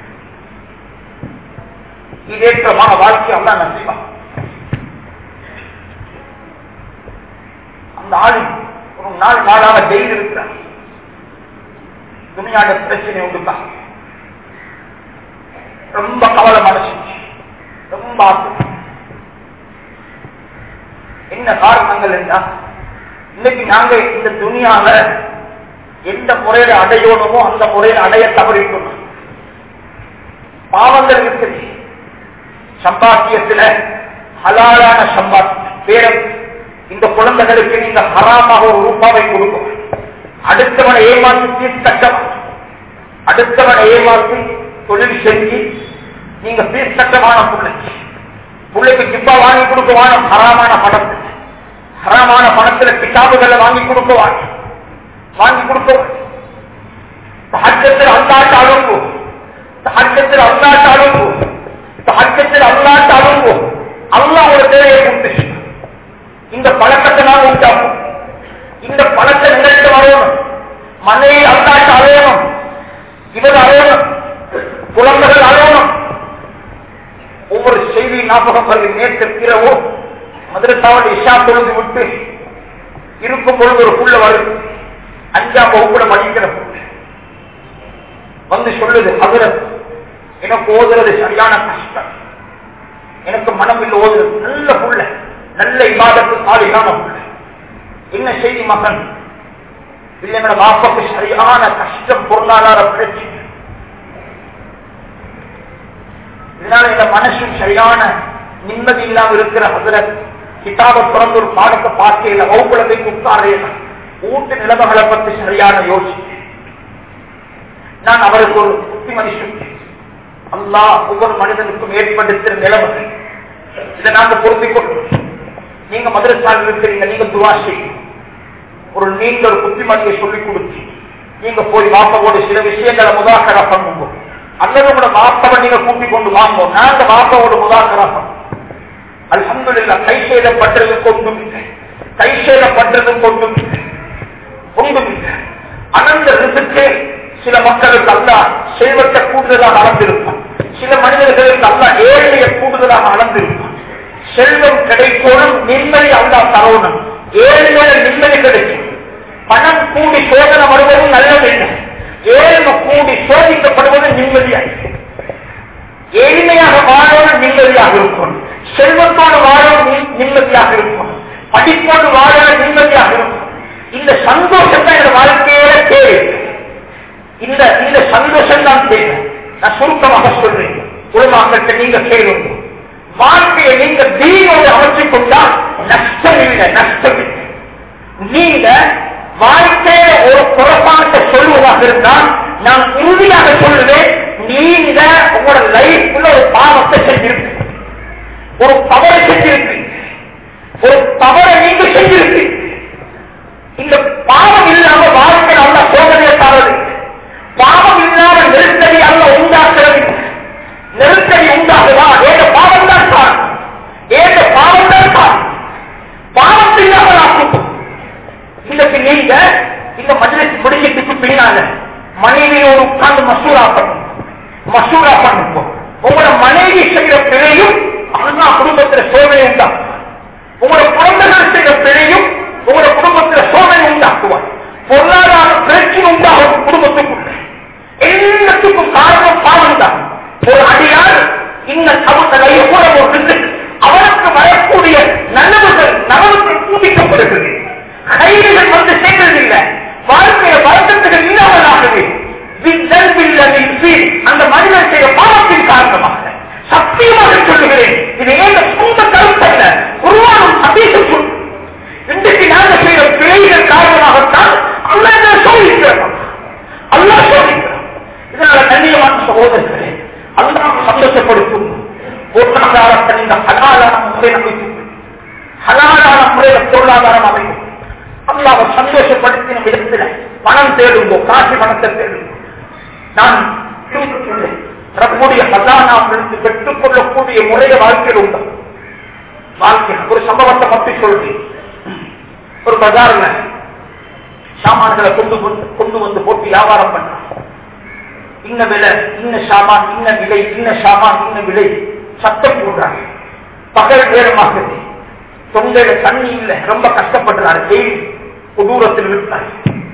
இதேற்றமான வாழ்க்கை அல்ல நம்பிவான் அந்த ஆளு ஒரு நாள் நாளாக டெய்லி இருக்கிறார் துணியாட பிரச்சனை உண்டுக்கா ரொம்ப கவலை மனசு ரொம்ப ஆசை என்ன காரணங்கள் என்ன இன்னைக்கு நாங்க இந்த துணியால எந்த முறையில அடையணுமோ அந்த முறையில் அடைய தவறிட்டோம் பாவங்கள் இருக்குது சம்பாத்தியத்துல ஹலாலான சம்பாத்தியம் பேரம் இந்த குழந்தைகளுக்கு நீங்க ஹராமாக ஒரு ரூபாவை கொடுக்கும் அடுத்தவனை ஏமாற்றி ஃபீஸ் கட்டம் அடுத்தவனை ஏமாற்றி தொழில் செஞ்சு நீங்க ஃபீஸ் கட்டமான பிள்ளைக்கு பிள்ளைக்கு கிப்பா வாங்கி கொடுக்குவான ஹராமான பணத்தை ஹராமான பணத்துல கிட்டாபுகளை வாங்கி கொடுக்குவான் வாங்கி கொடுக்குவான் சஹஜத்தில் அல்லாட்டு அழுங்கு சஹஜத்தில் அல்லாட்டு அழுங்கு சஹஜத்தில் அல்லாட்டு அழுங்கு அல்லா ஒரு தேவையை கொடுத்துச்சு இந்த பழக்கத்தை நான் உண்டாகும் இந்த பழத்தை நிகழ்ச்சி வரணும் மனைவி அல்லாட்டு அலையணும் இவர் அலையணும் குழந்தைகள் அலையணும் ஒவ்வொரு செய்தி ஞாபகம் பண்ணி நேற்று இரவோ மதுரத்தாவோட இஷா தொழுது விட்டு இருக்கும் பொழுது ஒரு புள்ள வருது அஞ்சாம் வகுப்புல படிக்கிற புள்ள வந்து சொல்லுது ஹசரத் எனக்கு ஓதுறது சரியான கஷ்டம் எனக்கு மனம் இல்லை ஓதுறது நல்ல புள்ள நல்ல இபாதத்து சாலிகான புள்ள என்ன செய்தி மகன் இல்லைங்களா பாப்பாக்கு சரியான கஷ்டம் பொருளாதார பிரச்சனை இதனால இந்த மனசும் சரியான நிம்மதி இல்லாம இருக்கிற ஹசரத் கிதாப பிறந்த ஒரு பாடத்தை பார்க்கையில வகுப்புல போய் உட்காரையில ஊட்டு நிலைமைகளை பற்றி சரியான யோசிச்சு நான் அவருக்கு ஒரு புத்திமதி சொல்லி அல்லா ஒவ்வொரு மனிதனுக்கும் ஏற்படுத்துகிற நிலைமை இதை நாங்க பொருந்திக் கொள்ளும் நீங்க மதுரசால் இருக்கிறீங்க நீங்க துவா செய்யும் ஒரு நீண்ட ஒரு புத்திமதியை சொல்லிக் கொடுத்து நீங்க போய் வாப்பவோடு சில விஷயங்களை முதாக்கரா பண்ணுங்க அல்லது உங்களோட வாப்பவை நீங்க கூட்டிக் கொண்டு வாங்க நாங்க வாப்பவோடு முதாக்கரா பண்ணுவோம் அல்ஹம்துலில்லா கை செய்யப்பட்டது கொண்டும் இல்லை கை செய்யப்பட்டது கொண்டும் இல்லை ஒன்றும் இல்லை அனந்த ரிசுக்கு சில மக்களுக்கு அல்ல செல்வத்தை கூடுதலாக அளந்திருப்பான் சில மனிதர்களுக்கு அல்ல ஏழையை கூடுதலாக அளந்திருப்பான் செல்வம் கிடைக்கணும் நிம்மதி அல்லா தரணும் ஏழையோட நிம்மதி கிடைக்கும் பணம் கூடி சோதனை வருவது நல்லதில்லை ஏழ்மை கூடி சோதிக்கப்படுவது நிம்மதியாக எளிமையாக வாழவும் நிம்மதியாக இருக்கும் செல்வத்தோடு வாழவும் நிம்மதியாக இருக்கும் படிப்போடு வாழவும் நிம்மதியாக இருக்கும் இந்த சந்தோஷம் தான் என் வாழ்க்கையோட தேவை இந்த இந்த சந்தோஷம் தான் தேவை நான் சுருக்கமாக சொல்றேன் உலமாக்கிட்ட நீங்க கேளுங்க வாழ்க்கையை நீங்க தீனோடு அமைச்சுக் கொண்டால் நஷ்டம் இல்லை நஷ்டம் இல்லை நீங்க வாழ்க்கையில ஒரு குழப்பாட்ட சொல்லுவதாக இருந்தால் நான் உறுதியாக சொல்லுவேன் நீங்க உங்களோட லைஃப்ல ஒரு பாவத்தை செஞ்சிருக்கு ஒரு தவறை செஞ்சிருக்கு ஒரு தவறை நீங்க செஞ்சிருக்கு இந்த பாவம் இல்லாம வாழ்க்கை நல்ல சோதனையை தரது பாவம் இல்லாம நெருக்கடி அல்ல உண்டாக்குறது நெருக்கடி உண்டாகுதா ஏக பாவம் தான் காரணம் ஏக பாவம் தான் காரணம் பாவம் இல்லாமல் ஆக்கும் இன்னைக்கு நீங்க இந்த மஜ்லிஸ் முடிக்கிறதுக்கு பின்னால மனைவியோடு உட்கார்ந்து மசூரா பண்ணும் மசூரா பண்ணுவோம் உங்களோட மனைவி செய்கிற பிழையும் அல்லா குடும்பத்துல சோதனை உண்டாக்கும் உங்களோட குழந்தைகள் செய்கிற பிழையும் உங்களோட குடும்பத்துல சோதனை உண்டாக்குவார் பொருளாதார பிரச்சனை உண்டாகும் குடும்பத்துக்குள்ள எல்லாத்துக்கும் காரணம் பாவம் தான் ஒரு அடியால் இந்த சமூகத்தை கூட ஒரு அவருக்கு வரக்கூடிய நல்லவர்கள் நலவுக்கு கூட்டிக்கப்படுகிறது கைதுகள் வந்து சேர்ந்ததில்லை வாழ்க்கைய வருத்தத்துகள் இல்லாமலாகவே அந்த மனிதன் செய்த பாவத்தின் காரணமாக சத்தியமாக சொல்லுகிறேன் இது ஏன் சொந்த கருத்தல்ல உருவாகும் சதீசம் சொல் இன்றைக்கு நாங்கள் செய்த பிழைகள் காரணமாகத்தான் அல்ல சோதிக்கிறோம் அல்லா சோதிக்கிறோம் இதனால கண்ணியமான சகோதரர்களே அல்லாஹ் சந்தோஷப்படுத்தும் பொருளாதாரத்தை இந்த ஹலாலான முறையில் அமைக்கும் ஹலாலான முறையில் பொருளாதாரம் அமைக்கும் அல்லாவை சந்தோஷப்படுத்தின விதத்தில் பணம் தேடுங்கோ காசு பணத்தை தேடுங்கோ நான் ரப்புடைய ஹசானாவிலிருந்து பெற்றுக் கொள்ளக்கூடிய முறைய வாழ்க்கையில் உண்டு வாழ்க்கை ஒரு சம்பவத்தை பற்றி சொல்றேன் ஒரு பஜார்ல சாமான்களை கொண்டு வந்து கொண்டு வந்து போட்டு வியாபாரம் பண்றான் இன்ன விலை இன்ன சாமான் இன்ன விலை இன்ன சாமான் இன்ன விலை சத்தம் போடுறாங்க பகல் நேரமாகுது தொண்டையில தண்ணி இல்லை ரொம்ப கஷ்டப்படுறாரு வெயில் கொடூரத்தில் இருக்கிறார்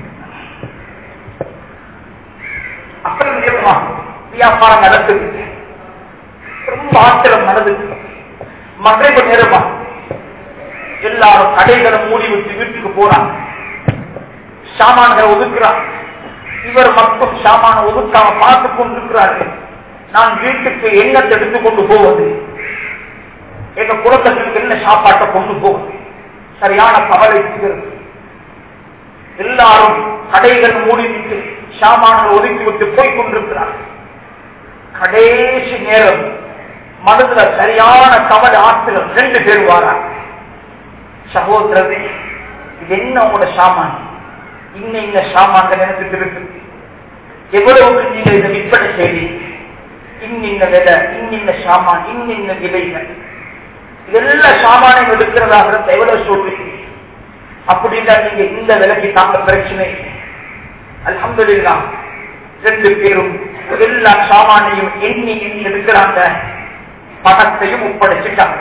அப்புறம் நேரமாக வியாபாரம் நடக்குது ரொம்ப ஆத்திரம் நடந்துச்சு மறைவு நேரமா எல்லாரும் கடைகளை மூடி வச்சு வீட்டுக்கு போறாங்க சாமான்களை ஒதுக்குறாங்க இவர் மட்டும் சாமான ஒதுக்காம பார்த்து கொண்டிருக்கிறாரு நான் வீட்டுக்கு எண்ணத்தை எடுத்து கொண்டு போவது எங்க குழந்தைகளுக்கு என்ன சாப்பாட்டை கொண்டு போவது சரியான கவலை இருக்கிறது எல்லாரும் கடைகள் மூடிவிட்டு சாமான்கள் ஒதுக்கி விட்டு போய் கொண்டிருக்கிறார் கடைசி நேரம் மனதுல சரியான கவலை ஆற்றுகள் ரெண்டு பேர் வாராங்க சகோதரரே இது என்ன உங்களோட சாமான் இன்ன இந்த சாமான்கள் எனக்கு இருக்குது எவ்வளவுக்கு நீங்க இதை விற்பனை செய்வீங்க இன்னின்ன விலை இன்னின்ன சாமான் இன்னின்ன விலைகள் எல்லா சாமானையும் எடுக்கிறதாக இருந்தா எவ்வளவு சொல்றீங்க அப்படின்னா நீங்க இந்த விலைக்கு தாங்க பிரச்சனை இல்லை அல்ஹம்துலில்லா ரெண்டு பேரும் எல்லா சாமானையும் எண்ணி எண்ணி எடுக்கிறாங்க பணத்தையும் ஒப்படைச்சிட்டாங்க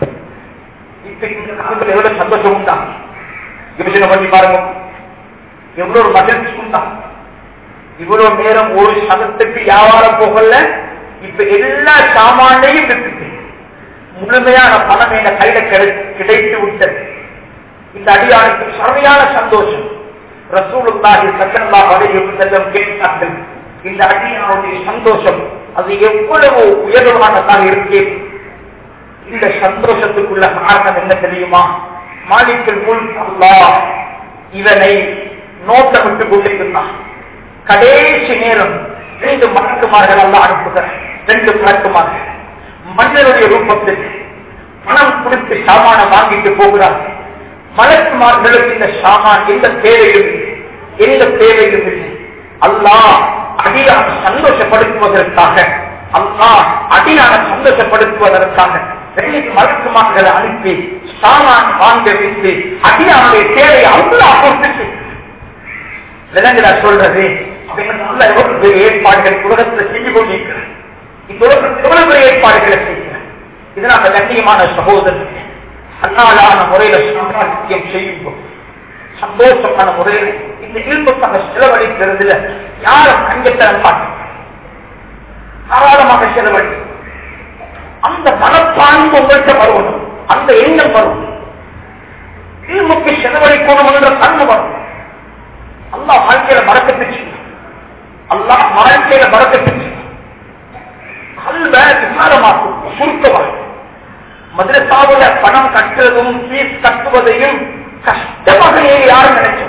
இப்ப இந்த காலத்துல எவ்வளவு சந்தோஷம் உண்டா யோசனை பண்ணி பாருங்க எவ்வளவு ஒரு மகிழ்ச்சி உண்டாம் இவ்வளவு நேரம் ஒரு சதத்துக்கு வியாபாரம் போகல இப்ப எல்லா சாமானையும் விட்டுட்டு முழுமையான பணம் என கையில கிடை- கிடைத்து விட்டது இந்த அடியானுக்கு சரியான சந்தோஷம் ரசூலுல்லாஹி ஸல்லல்லாஹு அலைஹி வஸல்லம் கேட்டார்கள் இந்த அடியானுடைய சந்தோஷம் அது எவ்வளவு உயர்வானதாக இருக்கு இந்த சந்தோஷத்துக்குள்ள காரணம் என்ன தெரியுமா மாலிக்கல் முல் அல்லாஹ் இவனை நோட்டமிட்டு கொண்டிருந்தான் கடைசி நேரம் ரெண்டு மலக்குமார்கள் அல்ல அனுப்புகிறார் ரெண்டு மலக்குமார்கள் மன்னருடைய ரூபத்தில் பணம் கொடுத்து சாமான வாங்கிட்டு போகிறார் மலக்குமார்களுக்கு இந்த சாமான் எந்த தேவையும் இல்லை எந்த தேவையும் இல்லை அல்லாஹ் அடியான சந்தோஷப்படுத்துவதற்காக அல்லாஹ் அடியான சந்தோஷப்படுத்துவதற்காக ரெண்டு மலக்குமார்களை அனுப்பி சாமான் வாங்க வைத்து அடியானுடைய தேவையை அல்லாஹ் கொடுத்துட்டு விலங்குல சொல்றது அவங்க நல்ல எவ்வளவு பெரிய ஏற்பாடுகள் உலகத்துல செஞ்சு கொண்டிருக்கிறார் இந்த உலகத்தில் எவ்வளவு பெரிய ஏற்பாடுகளை செய்கிறார் இதனால கண்ணியமான சகோதரர் அன்னாலான முறையில சம்பாதித்தியம் செய்யும் சந்தோஷமான முறையில் இந்த இயல்புக்காக செலவழிக்கிறதுல யாரும் கஞ்சத்தனம் பார்க்க தாராளமாக செலவழி அந்த மனப்பான்பு உங்கள்கிட்ட வரணும் அந்த எண்ணம் வரும் இல்முக்கு செலவழிக்கணும் என்ற கண்ணு வரும் அல்லாஹ் வாழ்க்கையில மறக்கத்துச்சு அல்லாஹ் வாழ்க்கையில மறக்கத்துச்சு கல்வ விசாரமாக்கும் சுருக்கமாகும் மதுரசாவுல பணம் கட்டுறதும் ஃபீஸ் கட்டுவதையும் கஷ்டமாக நீங்க யாரும் நினைச்சோம்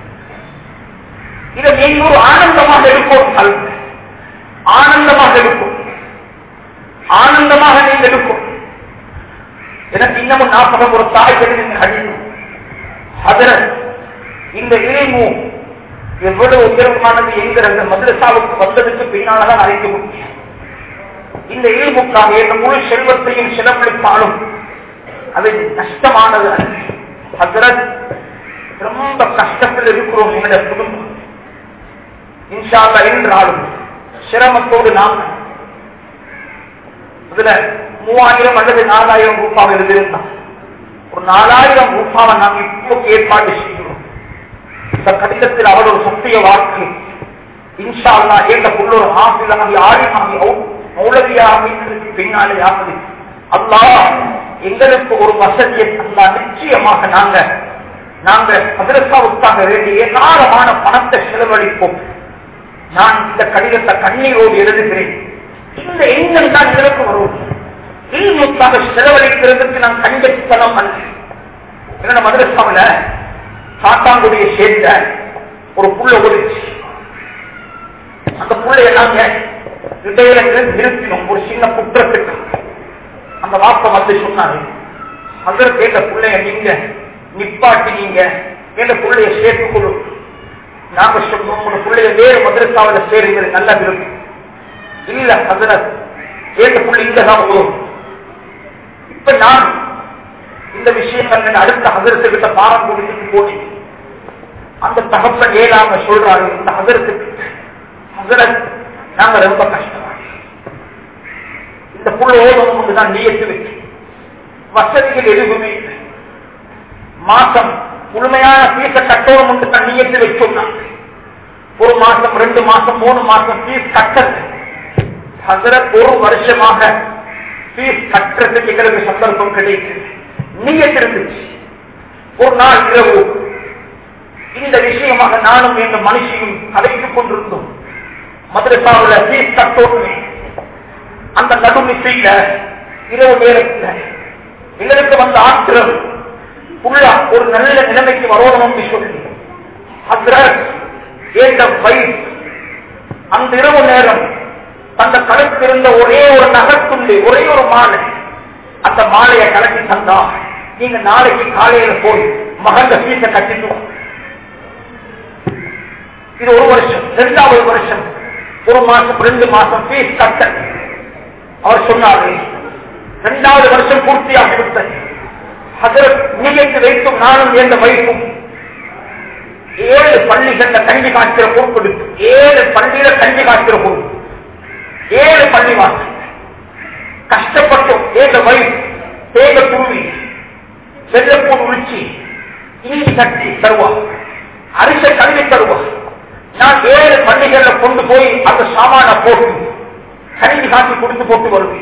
இதை நீங்க ஒரு ஆனந்தமாக இருக்கும் கல்வி ஆனந்தமாக இருக்கும் ஆனந்தமாக நீங்க இருக்கும் எனக்கு இன்னமும் ஞாபகம் ஒரு தாய் தெரிவித்த அழியும் அதன் இந்த இறைமு எவ்வளவு உயர்வானது என்கிற மதுரசாவுக்கு வந்ததுக்கு பின்னால்தான் அழைக்க முடியும் இந்த இல்முக்காக இந்த முழு செல்வத்தையும் செலவழித்தாலும் அது நஷ்டமானது அல்ல. ஹஸ்ரத் ரொம்ப கஷ்டத்தில் இருக்கிறோம் என்னுடைய குடும்பம் இன்ஷால்லா என்றாலும் சிரமத்தோடு நாம் இதுல மூவாயிரம் அல்லது நாலாயிரம் ரூபாய் எழுதியிருந்தான் ஒரு நாலாயிரம் ரூபாவை நாம் இப்போ ஏற்பாடு செய்கிறோம் இந்த கடிதத்தில் அவர் ஒரு சத்திய வாக்கு இன்ஷா அல்லா ஏந்த புள்ள ஒரு ஆசிலாகி ஆழிமாகி மௌலவியாக பின்னாலே ஆகுது அல்லாஹ் எங்களுக்கு ஒரு வசதியை அல்லா நிச்சயமாக நாங்க நாங்க மதரசாவுக்காக வேண்டிய ஏராளமான பணத்தை செலவழிப்போம் நான் இந்த கடிதத்தை கண்ணீரோடு எழுதுகிறேன் இந்த எண்ணம் தான் எங்களுக்கு வரும் இல்முக்காக செலவழிக்கிறதுக்கு நான் கண்டித்தனம் அல்ல என்னோட மதரசாவில காத்தாங்குடியை சேர்ந்த ஒரு புள்ள ஒழிச்சு அந்த புள்ளைய நாங்க இடையில இருந்து நிறுத்தினோம் ஒரு சின்ன குற்றத்துக்கு அந்த வாப்ப வந்து சொன்னாரு அதற்கு கேட்ட பிள்ளைய நீங்க நிப்பாட்டி நீங்க என்ற பிள்ளைய சேர்த்துக் கொள்ளும் நாங்க சொல்றோம் உங்க பிள்ளைய வேறு மதுரசாவில சேருங்கிறது நல்லா இருக்கும் இல்ல ஹசரத் ஏற்ற புள்ளி இங்கதான் வரும் இப்ப நான் இந்த விஷயங்கள் அடுத்த ஹசரத்துக்கிட்ட பாரம் கொடுத்துட்டு போனேன் அந்த தகப்பன் ஏழாம சொல்றாரு இந்த ஹசரத்துக்கு ஹசரத் நாங்க ரொம்ப கஷ்டமா இந்த புள்ள ஓதணும் தான் நீயத்து வச்சு வசதிகள் எதுவுமே இல்லை மாசம் முழுமையான பீச கட்டணும் தான் நீயத்து வச்சோம்னா ஒரு மாசம் ரெண்டு மாசம் மூணு மாசம் பீஸ் கட்டல் ஹசரத் ஒரு வருஷமாக பீஸ் கட்டுறதுக்கு எங்களுக்கு சந்தர்ப்பம் கிடைக்குது நீயத்து இருந்துச்சு ஒரு நாள் இரவு இந்த விஷயமாக நானும் எங்க மனுஷியும் கதைத்துக் கொண்டிருந்தோம் மதுரசாவில் பீஸ் கட்டோமே அந்த நடுநிசையில இரவு நேரத்தில் எங்களுக்கு வந்த ஆத்திரம் உள்ள ஒரு நல்ல நிலைமைக்கு வரணும்னு சொல்லி ஹசரத் ஏந்த வயசு அந்த இரவு நேரம் அந்த கழுத்திருந்த ஒரே ஒரு நகத்துண்டு ஒரே ஒரு மாலை அந்த மாலையை கலட்டி தந்தா நீங்க நாளைக்கு காலையில போய் மகந்த சீட்டை கட்டிட்டு வாங்க. இது ஒரு வருஷம் இரண்டாவது வருஷம் ஒரு மாசம் ரெண்டு மாசம் பீஸ் கட்ட அவர் சொன்னாரு இரண்டாவது வருஷம் பூர்த்தியாகிவிட்டது ஹசரத் நீங்க வைத்தும் நானும் எந்த வயசும் ஏழு பள்ளிகள்ல கஞ்சி காய்க்கிற பொறுப்பு ஏழு பள்ளியில கஞ்சி காய்க்கிற பொறுப்பு ஏழு பள்ளி வாசல் கஷ்டப்பட்டோம் ஏக வயசு தேக துருவி வெள்ளப்பூர் உரிச்சி இஞ்சி கட்டி தருவா அரிசை கழுவி தருவா பண்டிகைகளை கொண்டு போய் அந்த சாமான போட்டு கணினி காட்டி கொடுத்து போட்டு வருது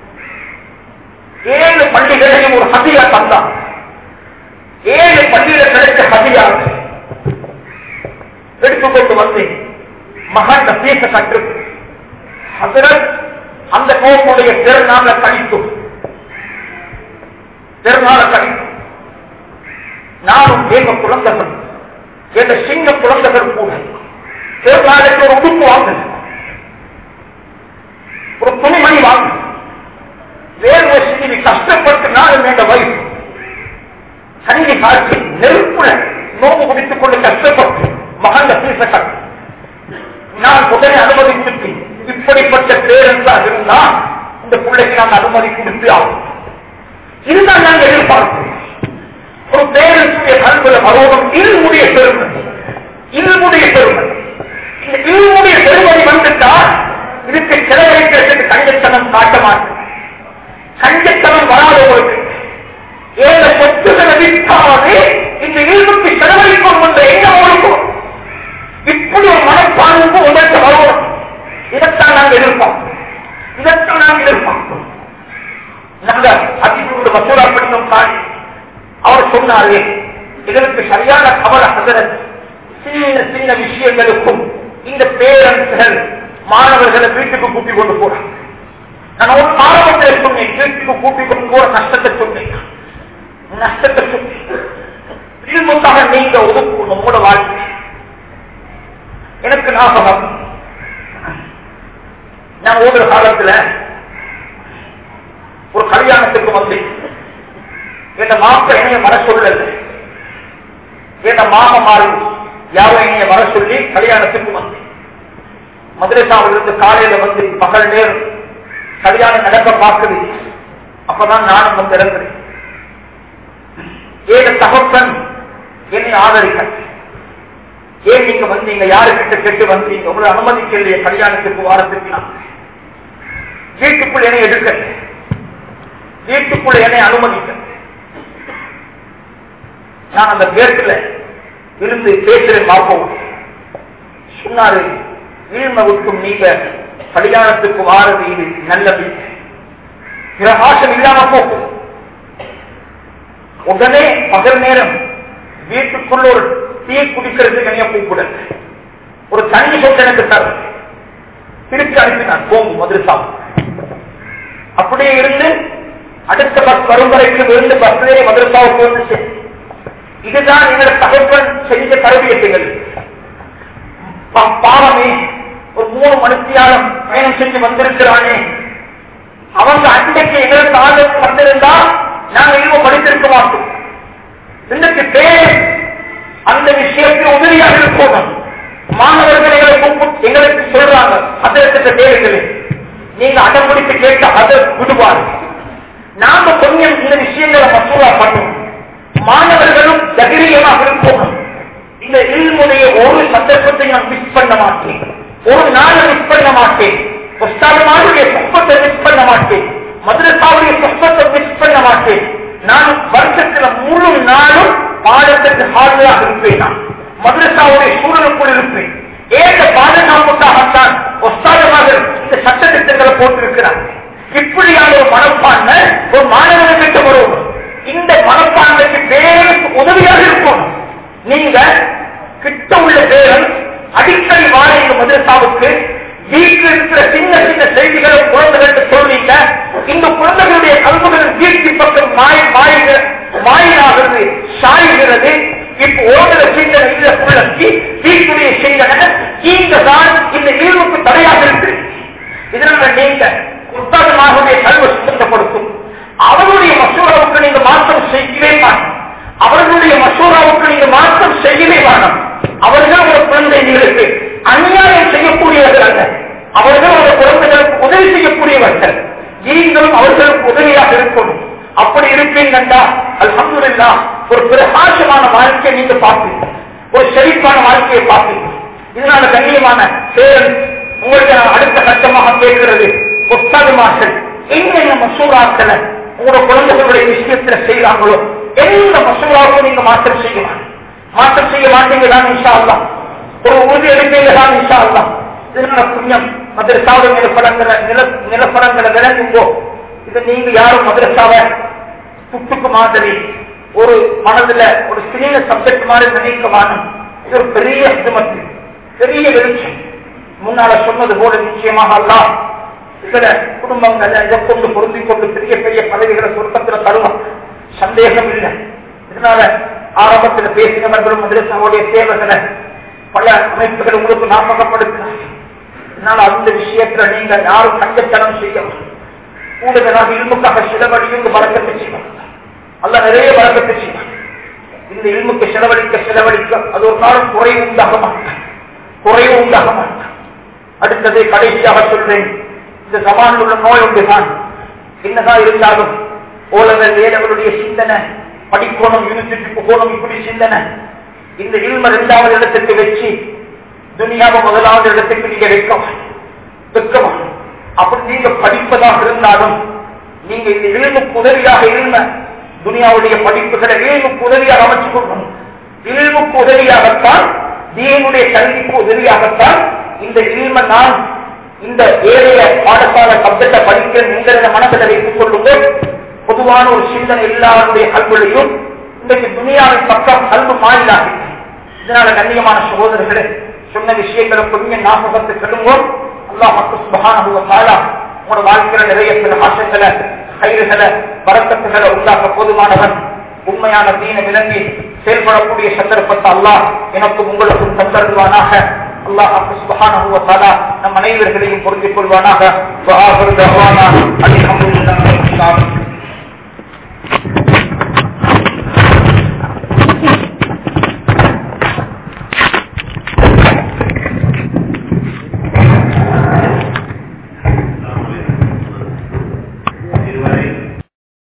ஏழு பண்டிகைகளையும் ஒரு ஹதியா தந்தான் ஏழு பள்ளியில கிடைச்ச ஹதியா எடுத்துக்கொண்டு வந்து மகன் பேச கற்று ஹசரத் அந்த கோப்புடைய பெருநாள கழிக்கும் பெருநாள கழிக்கும் நானும் எங்க குழந்தைகள் எங்க சிங்க குழந்தைகள் கூட பெருநாளுக்கு ஒரு உடுப்பு வாங்க ஒரு துணிமணி வாங்க வேறு ஒரு சிந்தி கஷ்டப்பட்டு நானும் எங்க வயசு கண்ணி காட்சி நெருப்புல நோம்பு குடித்துக் கொண்டு கஷ்டப்பட்டு மகந்த பேச கட்டு நான் உடனே அனுமதி கொடுத்து இப்படிப்பட்ட பேரன்ஸாக இருந்தா இந்த பிள்ளைக்கு நான் அனுமதி கொடுத்து ஆகும் இதுதான் நாங்கள் எதிர்பார்க்கிறோம் ஒரு பேரன்ஸுடைய கல்வில மரோகம் இருமுடைய பெருமை இருமுடைய பெருமை இந்த இருமுடைய பெருமை வந்துட்டா இதுக்கு செலவழிக்கிறதுக்கு கஞ்சத்தனம் காட்ட மாட்டேன் கஞ்சத்தனம் வராதவங்களுக்கு ஏழ சொத்துக்களை விற்காது இந்த இருபத்தி செலவழிக்கும் என்ற எண்ணம் இருக்கும் இப்படி ஒரு மனப்பான்பு உங்களுக்கு வரும் இதைத்தான் நாங்கள் எதிர்பார்ப்போம் இதைத்தான் நாங்கள் எதிர்பார்ப்போம் நாங்க அதிபரோட மசோதா படித்தோம் தாண்டி அவர் சொன்னாரு இதற்கு சரியான கவலை ஹசரத் சின்ன சின்ன விஷயங்களுக்கும் இந்த பேரன்ஸ்கள் மாணவர்களை வீட்டுக்கு கூட்டிக் கொண்டு போறாங்க நான் ஒரு ஆரம்பத்தில் சொன்னேன் வீட்டுக்கு கூட்டிக் கொண்டு போற கஷ்டத்தை சொன்னேன் நஷ்டத்தை சொன்னேன் திரும்பத்தாக நீங்க ஒதுக்கும் நம்மோட வாழ்க்கை எனக்கு ஞாபகம் நான் ஓடுற காலத்துல ஒரு கல்யாணத்துக்கு வந்து என் மாப்ப என்னைய வர சொல்லல என் மாம மாறி யாரும் என்னைய வர சொல்லி கல்யாணத்துக்கு வந்து மதுரசாவில் இருந்து காலையில வந்து பகல் நேரம் கல்யாணம் நடக்க பார்க்குது அப்பதான் நானும் வந்து இறங்குறேன் ஏன் தகப்பன் என்னை ஆதரிக்க ஏன் நீங்க வந்தீங்க யாருக்கிட்ட கேட்டு வந்தீங்க உங்களை அனுமதிக்கலையே கல்யாணத்துக்கு வாரத்துக்கு நான் வீட்டுக்குள் என்னை எடுக்க வீட்டுக்குள் என்னை அனுமதிக்க நான் அந்த பேட்டில் இருந்து பேசுறேன் பார்ப்போம் சொன்னாரு வீழ்மை விட்டும் நீங்க கல்யாணத்துக்கு வாரது இது நல்லது பிரகாசம் இல்லாம போகும் உடனே பகல் நேரம் வீட்டுக்குள்ள ஒரு டீ குடிக்கிறதுக்கு என்னைய கூப்பிட ஒரு தண்ணி சொட்டு எனக்கு தர திருப்பி அனுப்பினான் போங்க மதுரசா அப்படியே இருந்து அடுத்த பஸ் வரும் வரைக்கும் இருந்து பஸ்லேயே மதுரசாவுக்கு வந்து இதுதான் எங்களோட தகவல் செஞ்ச தரவியத்துகள் பாவமே ஒரு மூணு மணித்தியாலம் பயணம் செஞ்சு வந்திருக்கிறானே அவங்க அன்றைக்கு எங்களுக்கு ஆதரவு வந்திருந்தா நாங்க இன்னும் படித்திருக்க மாட்டோம் இன்னைக்கு பேர் அந்த விஷயத்தில் உதவியாக இருக்கணும் மாணவர்கள் எங்களை கூப்பிட்டு எங்களுக்கு சொல்றாங்க அதற்கு தேவைகளை நீங்க அடம்பிடித்து கேட்ட அதை விடுவார் நாம கொஞ்சம் இந்த விஷயங்களை மசூலா பண்ணும் மாணவர்களும் தைரியமாக இருக்கணும் இந்த இல்முடைய ஒரு சந்தர்ப்பத்தை நான் மிஸ் பண்ண மாட்டேன் ஒரு நாளை மிஸ் பண்ண மாட்டேன் உஸ்தாதமாருடைய சொப்பத்தை மிஸ் பண்ண மாட்டேன் மதுரசாவுடைய சொப்பத்தை மிஸ் பண்ண மாட்டேன் நான் வருஷத்துல முழு நாளும் பாடத்துக்கு ஹாஜராக இருப்பேன் நான் மதுரசாவுடைய சூழலுக்குள் இருப்பேன் ஏக பாதுகாப்புக்காகத்தான் ஒஸ்தாதமாக இந்த சட்ட திட்டங்களை போட்டிருக்கிறார் இப்படியான ஒரு மனப்பான்மை ஒரு மாணவர்களுக்கு வரும் இந்த மனப்பான்மைக்கு பேருக்கு உதவியாக இருக்கும் நீங்க கிட்ட உள்ள பேரன் அடிக்கடி வாழை மதுரசாவுக்கு வீட்டில் இருக்கிற சின்ன சின்ன செய்திகளை குழந்தைகளுக்கு சொல்றீங்க இந்த குழந்தைகளுடைய கல்விகள் வீட்டு பக்கம் மாய மாய மாயினாகிறது சாய்கிறது இப்ப ஓடுற சிந்தனை இல்ல புள்ளி வீட்டுடைய சிந்தனை நீங்க தான் இந்த இழிவுக்கு தடையாக இருக்கு இதனால நீங்க உத்தாதமாகவே கல்வி சுத்தப்படுத்தும் அவருடைய மசூராவுக்கு நீங்க மாற்றம் செய்யவே மாட்டோம் அவர்களுடைய மசூராவுக்கு நீங்க மாற்றம் செய்யவே வேண்டாம் அவர்கள் ஒரு குழந்தைகளுக்கு அநியாயம் செய்யக்கூடியவர்கள் அல்ல அவர்கள் ஒரு குழந்தைகளுக்கு உதவி செய்யக்கூடியவர்கள் நீங்களும் அவர்களுக்கு உதவியாக இருக்கணும் அப்படி இருப்பீங்கண்டா அல்ஹம்துலில்லா ஒரு பிரகாசமான வாழ்க்கையை நீங்க பார்ப்பீங்க ஒரு செழிப்பான வாழ்க்கையை பார்ப்பீங்க இதனால கண்ணியமான பேரன் உங்களுக்கு நான் அடுத்த கட்டமாக கேட்கிறது ஒத்தாதுமார்கள் என்னென்ன மசூராக்களை உங்களோட குழந்தைகளுடைய விஷயத்துல செய்யறாங்களோ எந்த மசூராவுக்கும் நீங்க மாற்றம் செய்யலாம் மாற்றம் செய்ய மாட்டீங்க தான் இன்ஷா அல்லாஹ் ஒரு உறுதி எடுப்பீங்கதான் இன்ஷா அல்லாஹ் இதனால புண்ணியம் மதரசாவுடைய நிலப்படங்களை நில நிலப்படங்களை விளங்குங்கோ இது நீங்க யாரும் மதரசாவை புட்டுக்கு மாதிரி ஒரு மனதுல ஒரு சிறிய சப்ஜெக்ட் மாதிரி நினைக்க வேணும் இது ஒரு பெரிய ஹிதமத்து பெரிய வெளிச்சம் முன்னால சொன்னது போல நிச்சயமாக அல்லாஹ் இதுல குடும்பங்களை இதை கொண்டு பொருந்திக் கொண்டு பெரிய பெரிய பதவிகளை சொர்க்கத்துல தருவான் சந்தேகம் இல்லை இதனால ஆரம்பத்தில் பேசினவர்களும் மதரசாவுடைய தேவைகளை பல அமைப்புகள் உங்களுக்கு ஞாபகப்படுத்தினார்கள் இதனால அந்த விஷயத்துல நீங்க யாரும் கஞ்சத்தனம் செய்யணும் கூடுதலாக இல்முக்காக செலவழியும் வழக்கத்தை செய்வாங்க அல்ல நிறைய வழக்கத்தை செய்வாங்க இந்த இல்முக்கு செலவழிக்க செலவழிக்க அது ஒரு நாள் குறைவு உண்டாக மாட்டாங்க குறைவு உண்டாக மாட்டாங்க அடுத்தது கடைசியாக சொல்றேன் இந்த சமானில் உள்ள நோய் ஒன்றுதான் என்னதான் இருந்தாலும் ஓலவர் ஏழவருடைய சிந்தனை படிக்கணும் யூனிவர்சிட்டிக்கு போகணும் இப்படி சிந்தனை இந்த இல்ம இரண்டாவது இடத்துக்கு வச்சு துனியாவை முதலாவது இடத்துக்கு நீங்க வைக்கணும் வைக்கணும் அப்படி நீங்க படிப்பதாக இருந்தாலும் நீங்க இந்த இல்முக்கு உதவியாக இருந்த துனியாவுடைய படிப்புகளை இல்முக்கு உதவியாக அமைச்சு கொள்ளணும் இல்முக்கு உதவியாகத்தான் தீனுடைய கல்விக்கு உதவியாகத்தான் இந்த இல்ம நான் இந்த ஏழைய பாடசாலை சப்ஜெக்ட படிக்கிற நீங்கள் மனதில் வைத்துக் கொள்ளுங்கள் பொதுவான ஒரு சிந்தனை எல்லாருடைய கல்விலையும் இன்றைக்கு துணியாவின் பக்கம் கல்வி மாறினாக இதனால கண்ணியமான சகோதரர்களே சொன்ன விஷயங்களை கொஞ்சம் ஞாபகத்தை கெடுவோம் அல்லா மக்கள் சுபகான உங்களோட வாழ்க்கையில நிறைய சில ஆசைகளை கயிறுகளை வரக்கத்துகளை உண்டாக்க போதுமானவன் உண்மையான தீன விளங்கி செயல்படக்கூடிய சந்தர்ப்பத்தை அல்லாஹ் எனக்கும் உங்களுக்கும் தந்தருவானாக அல்லாஹ் சுபகான நம் அனைவர்களையும் பொருந்திக் கொள்வானாக அல்ஹம்துலில்லாஹ்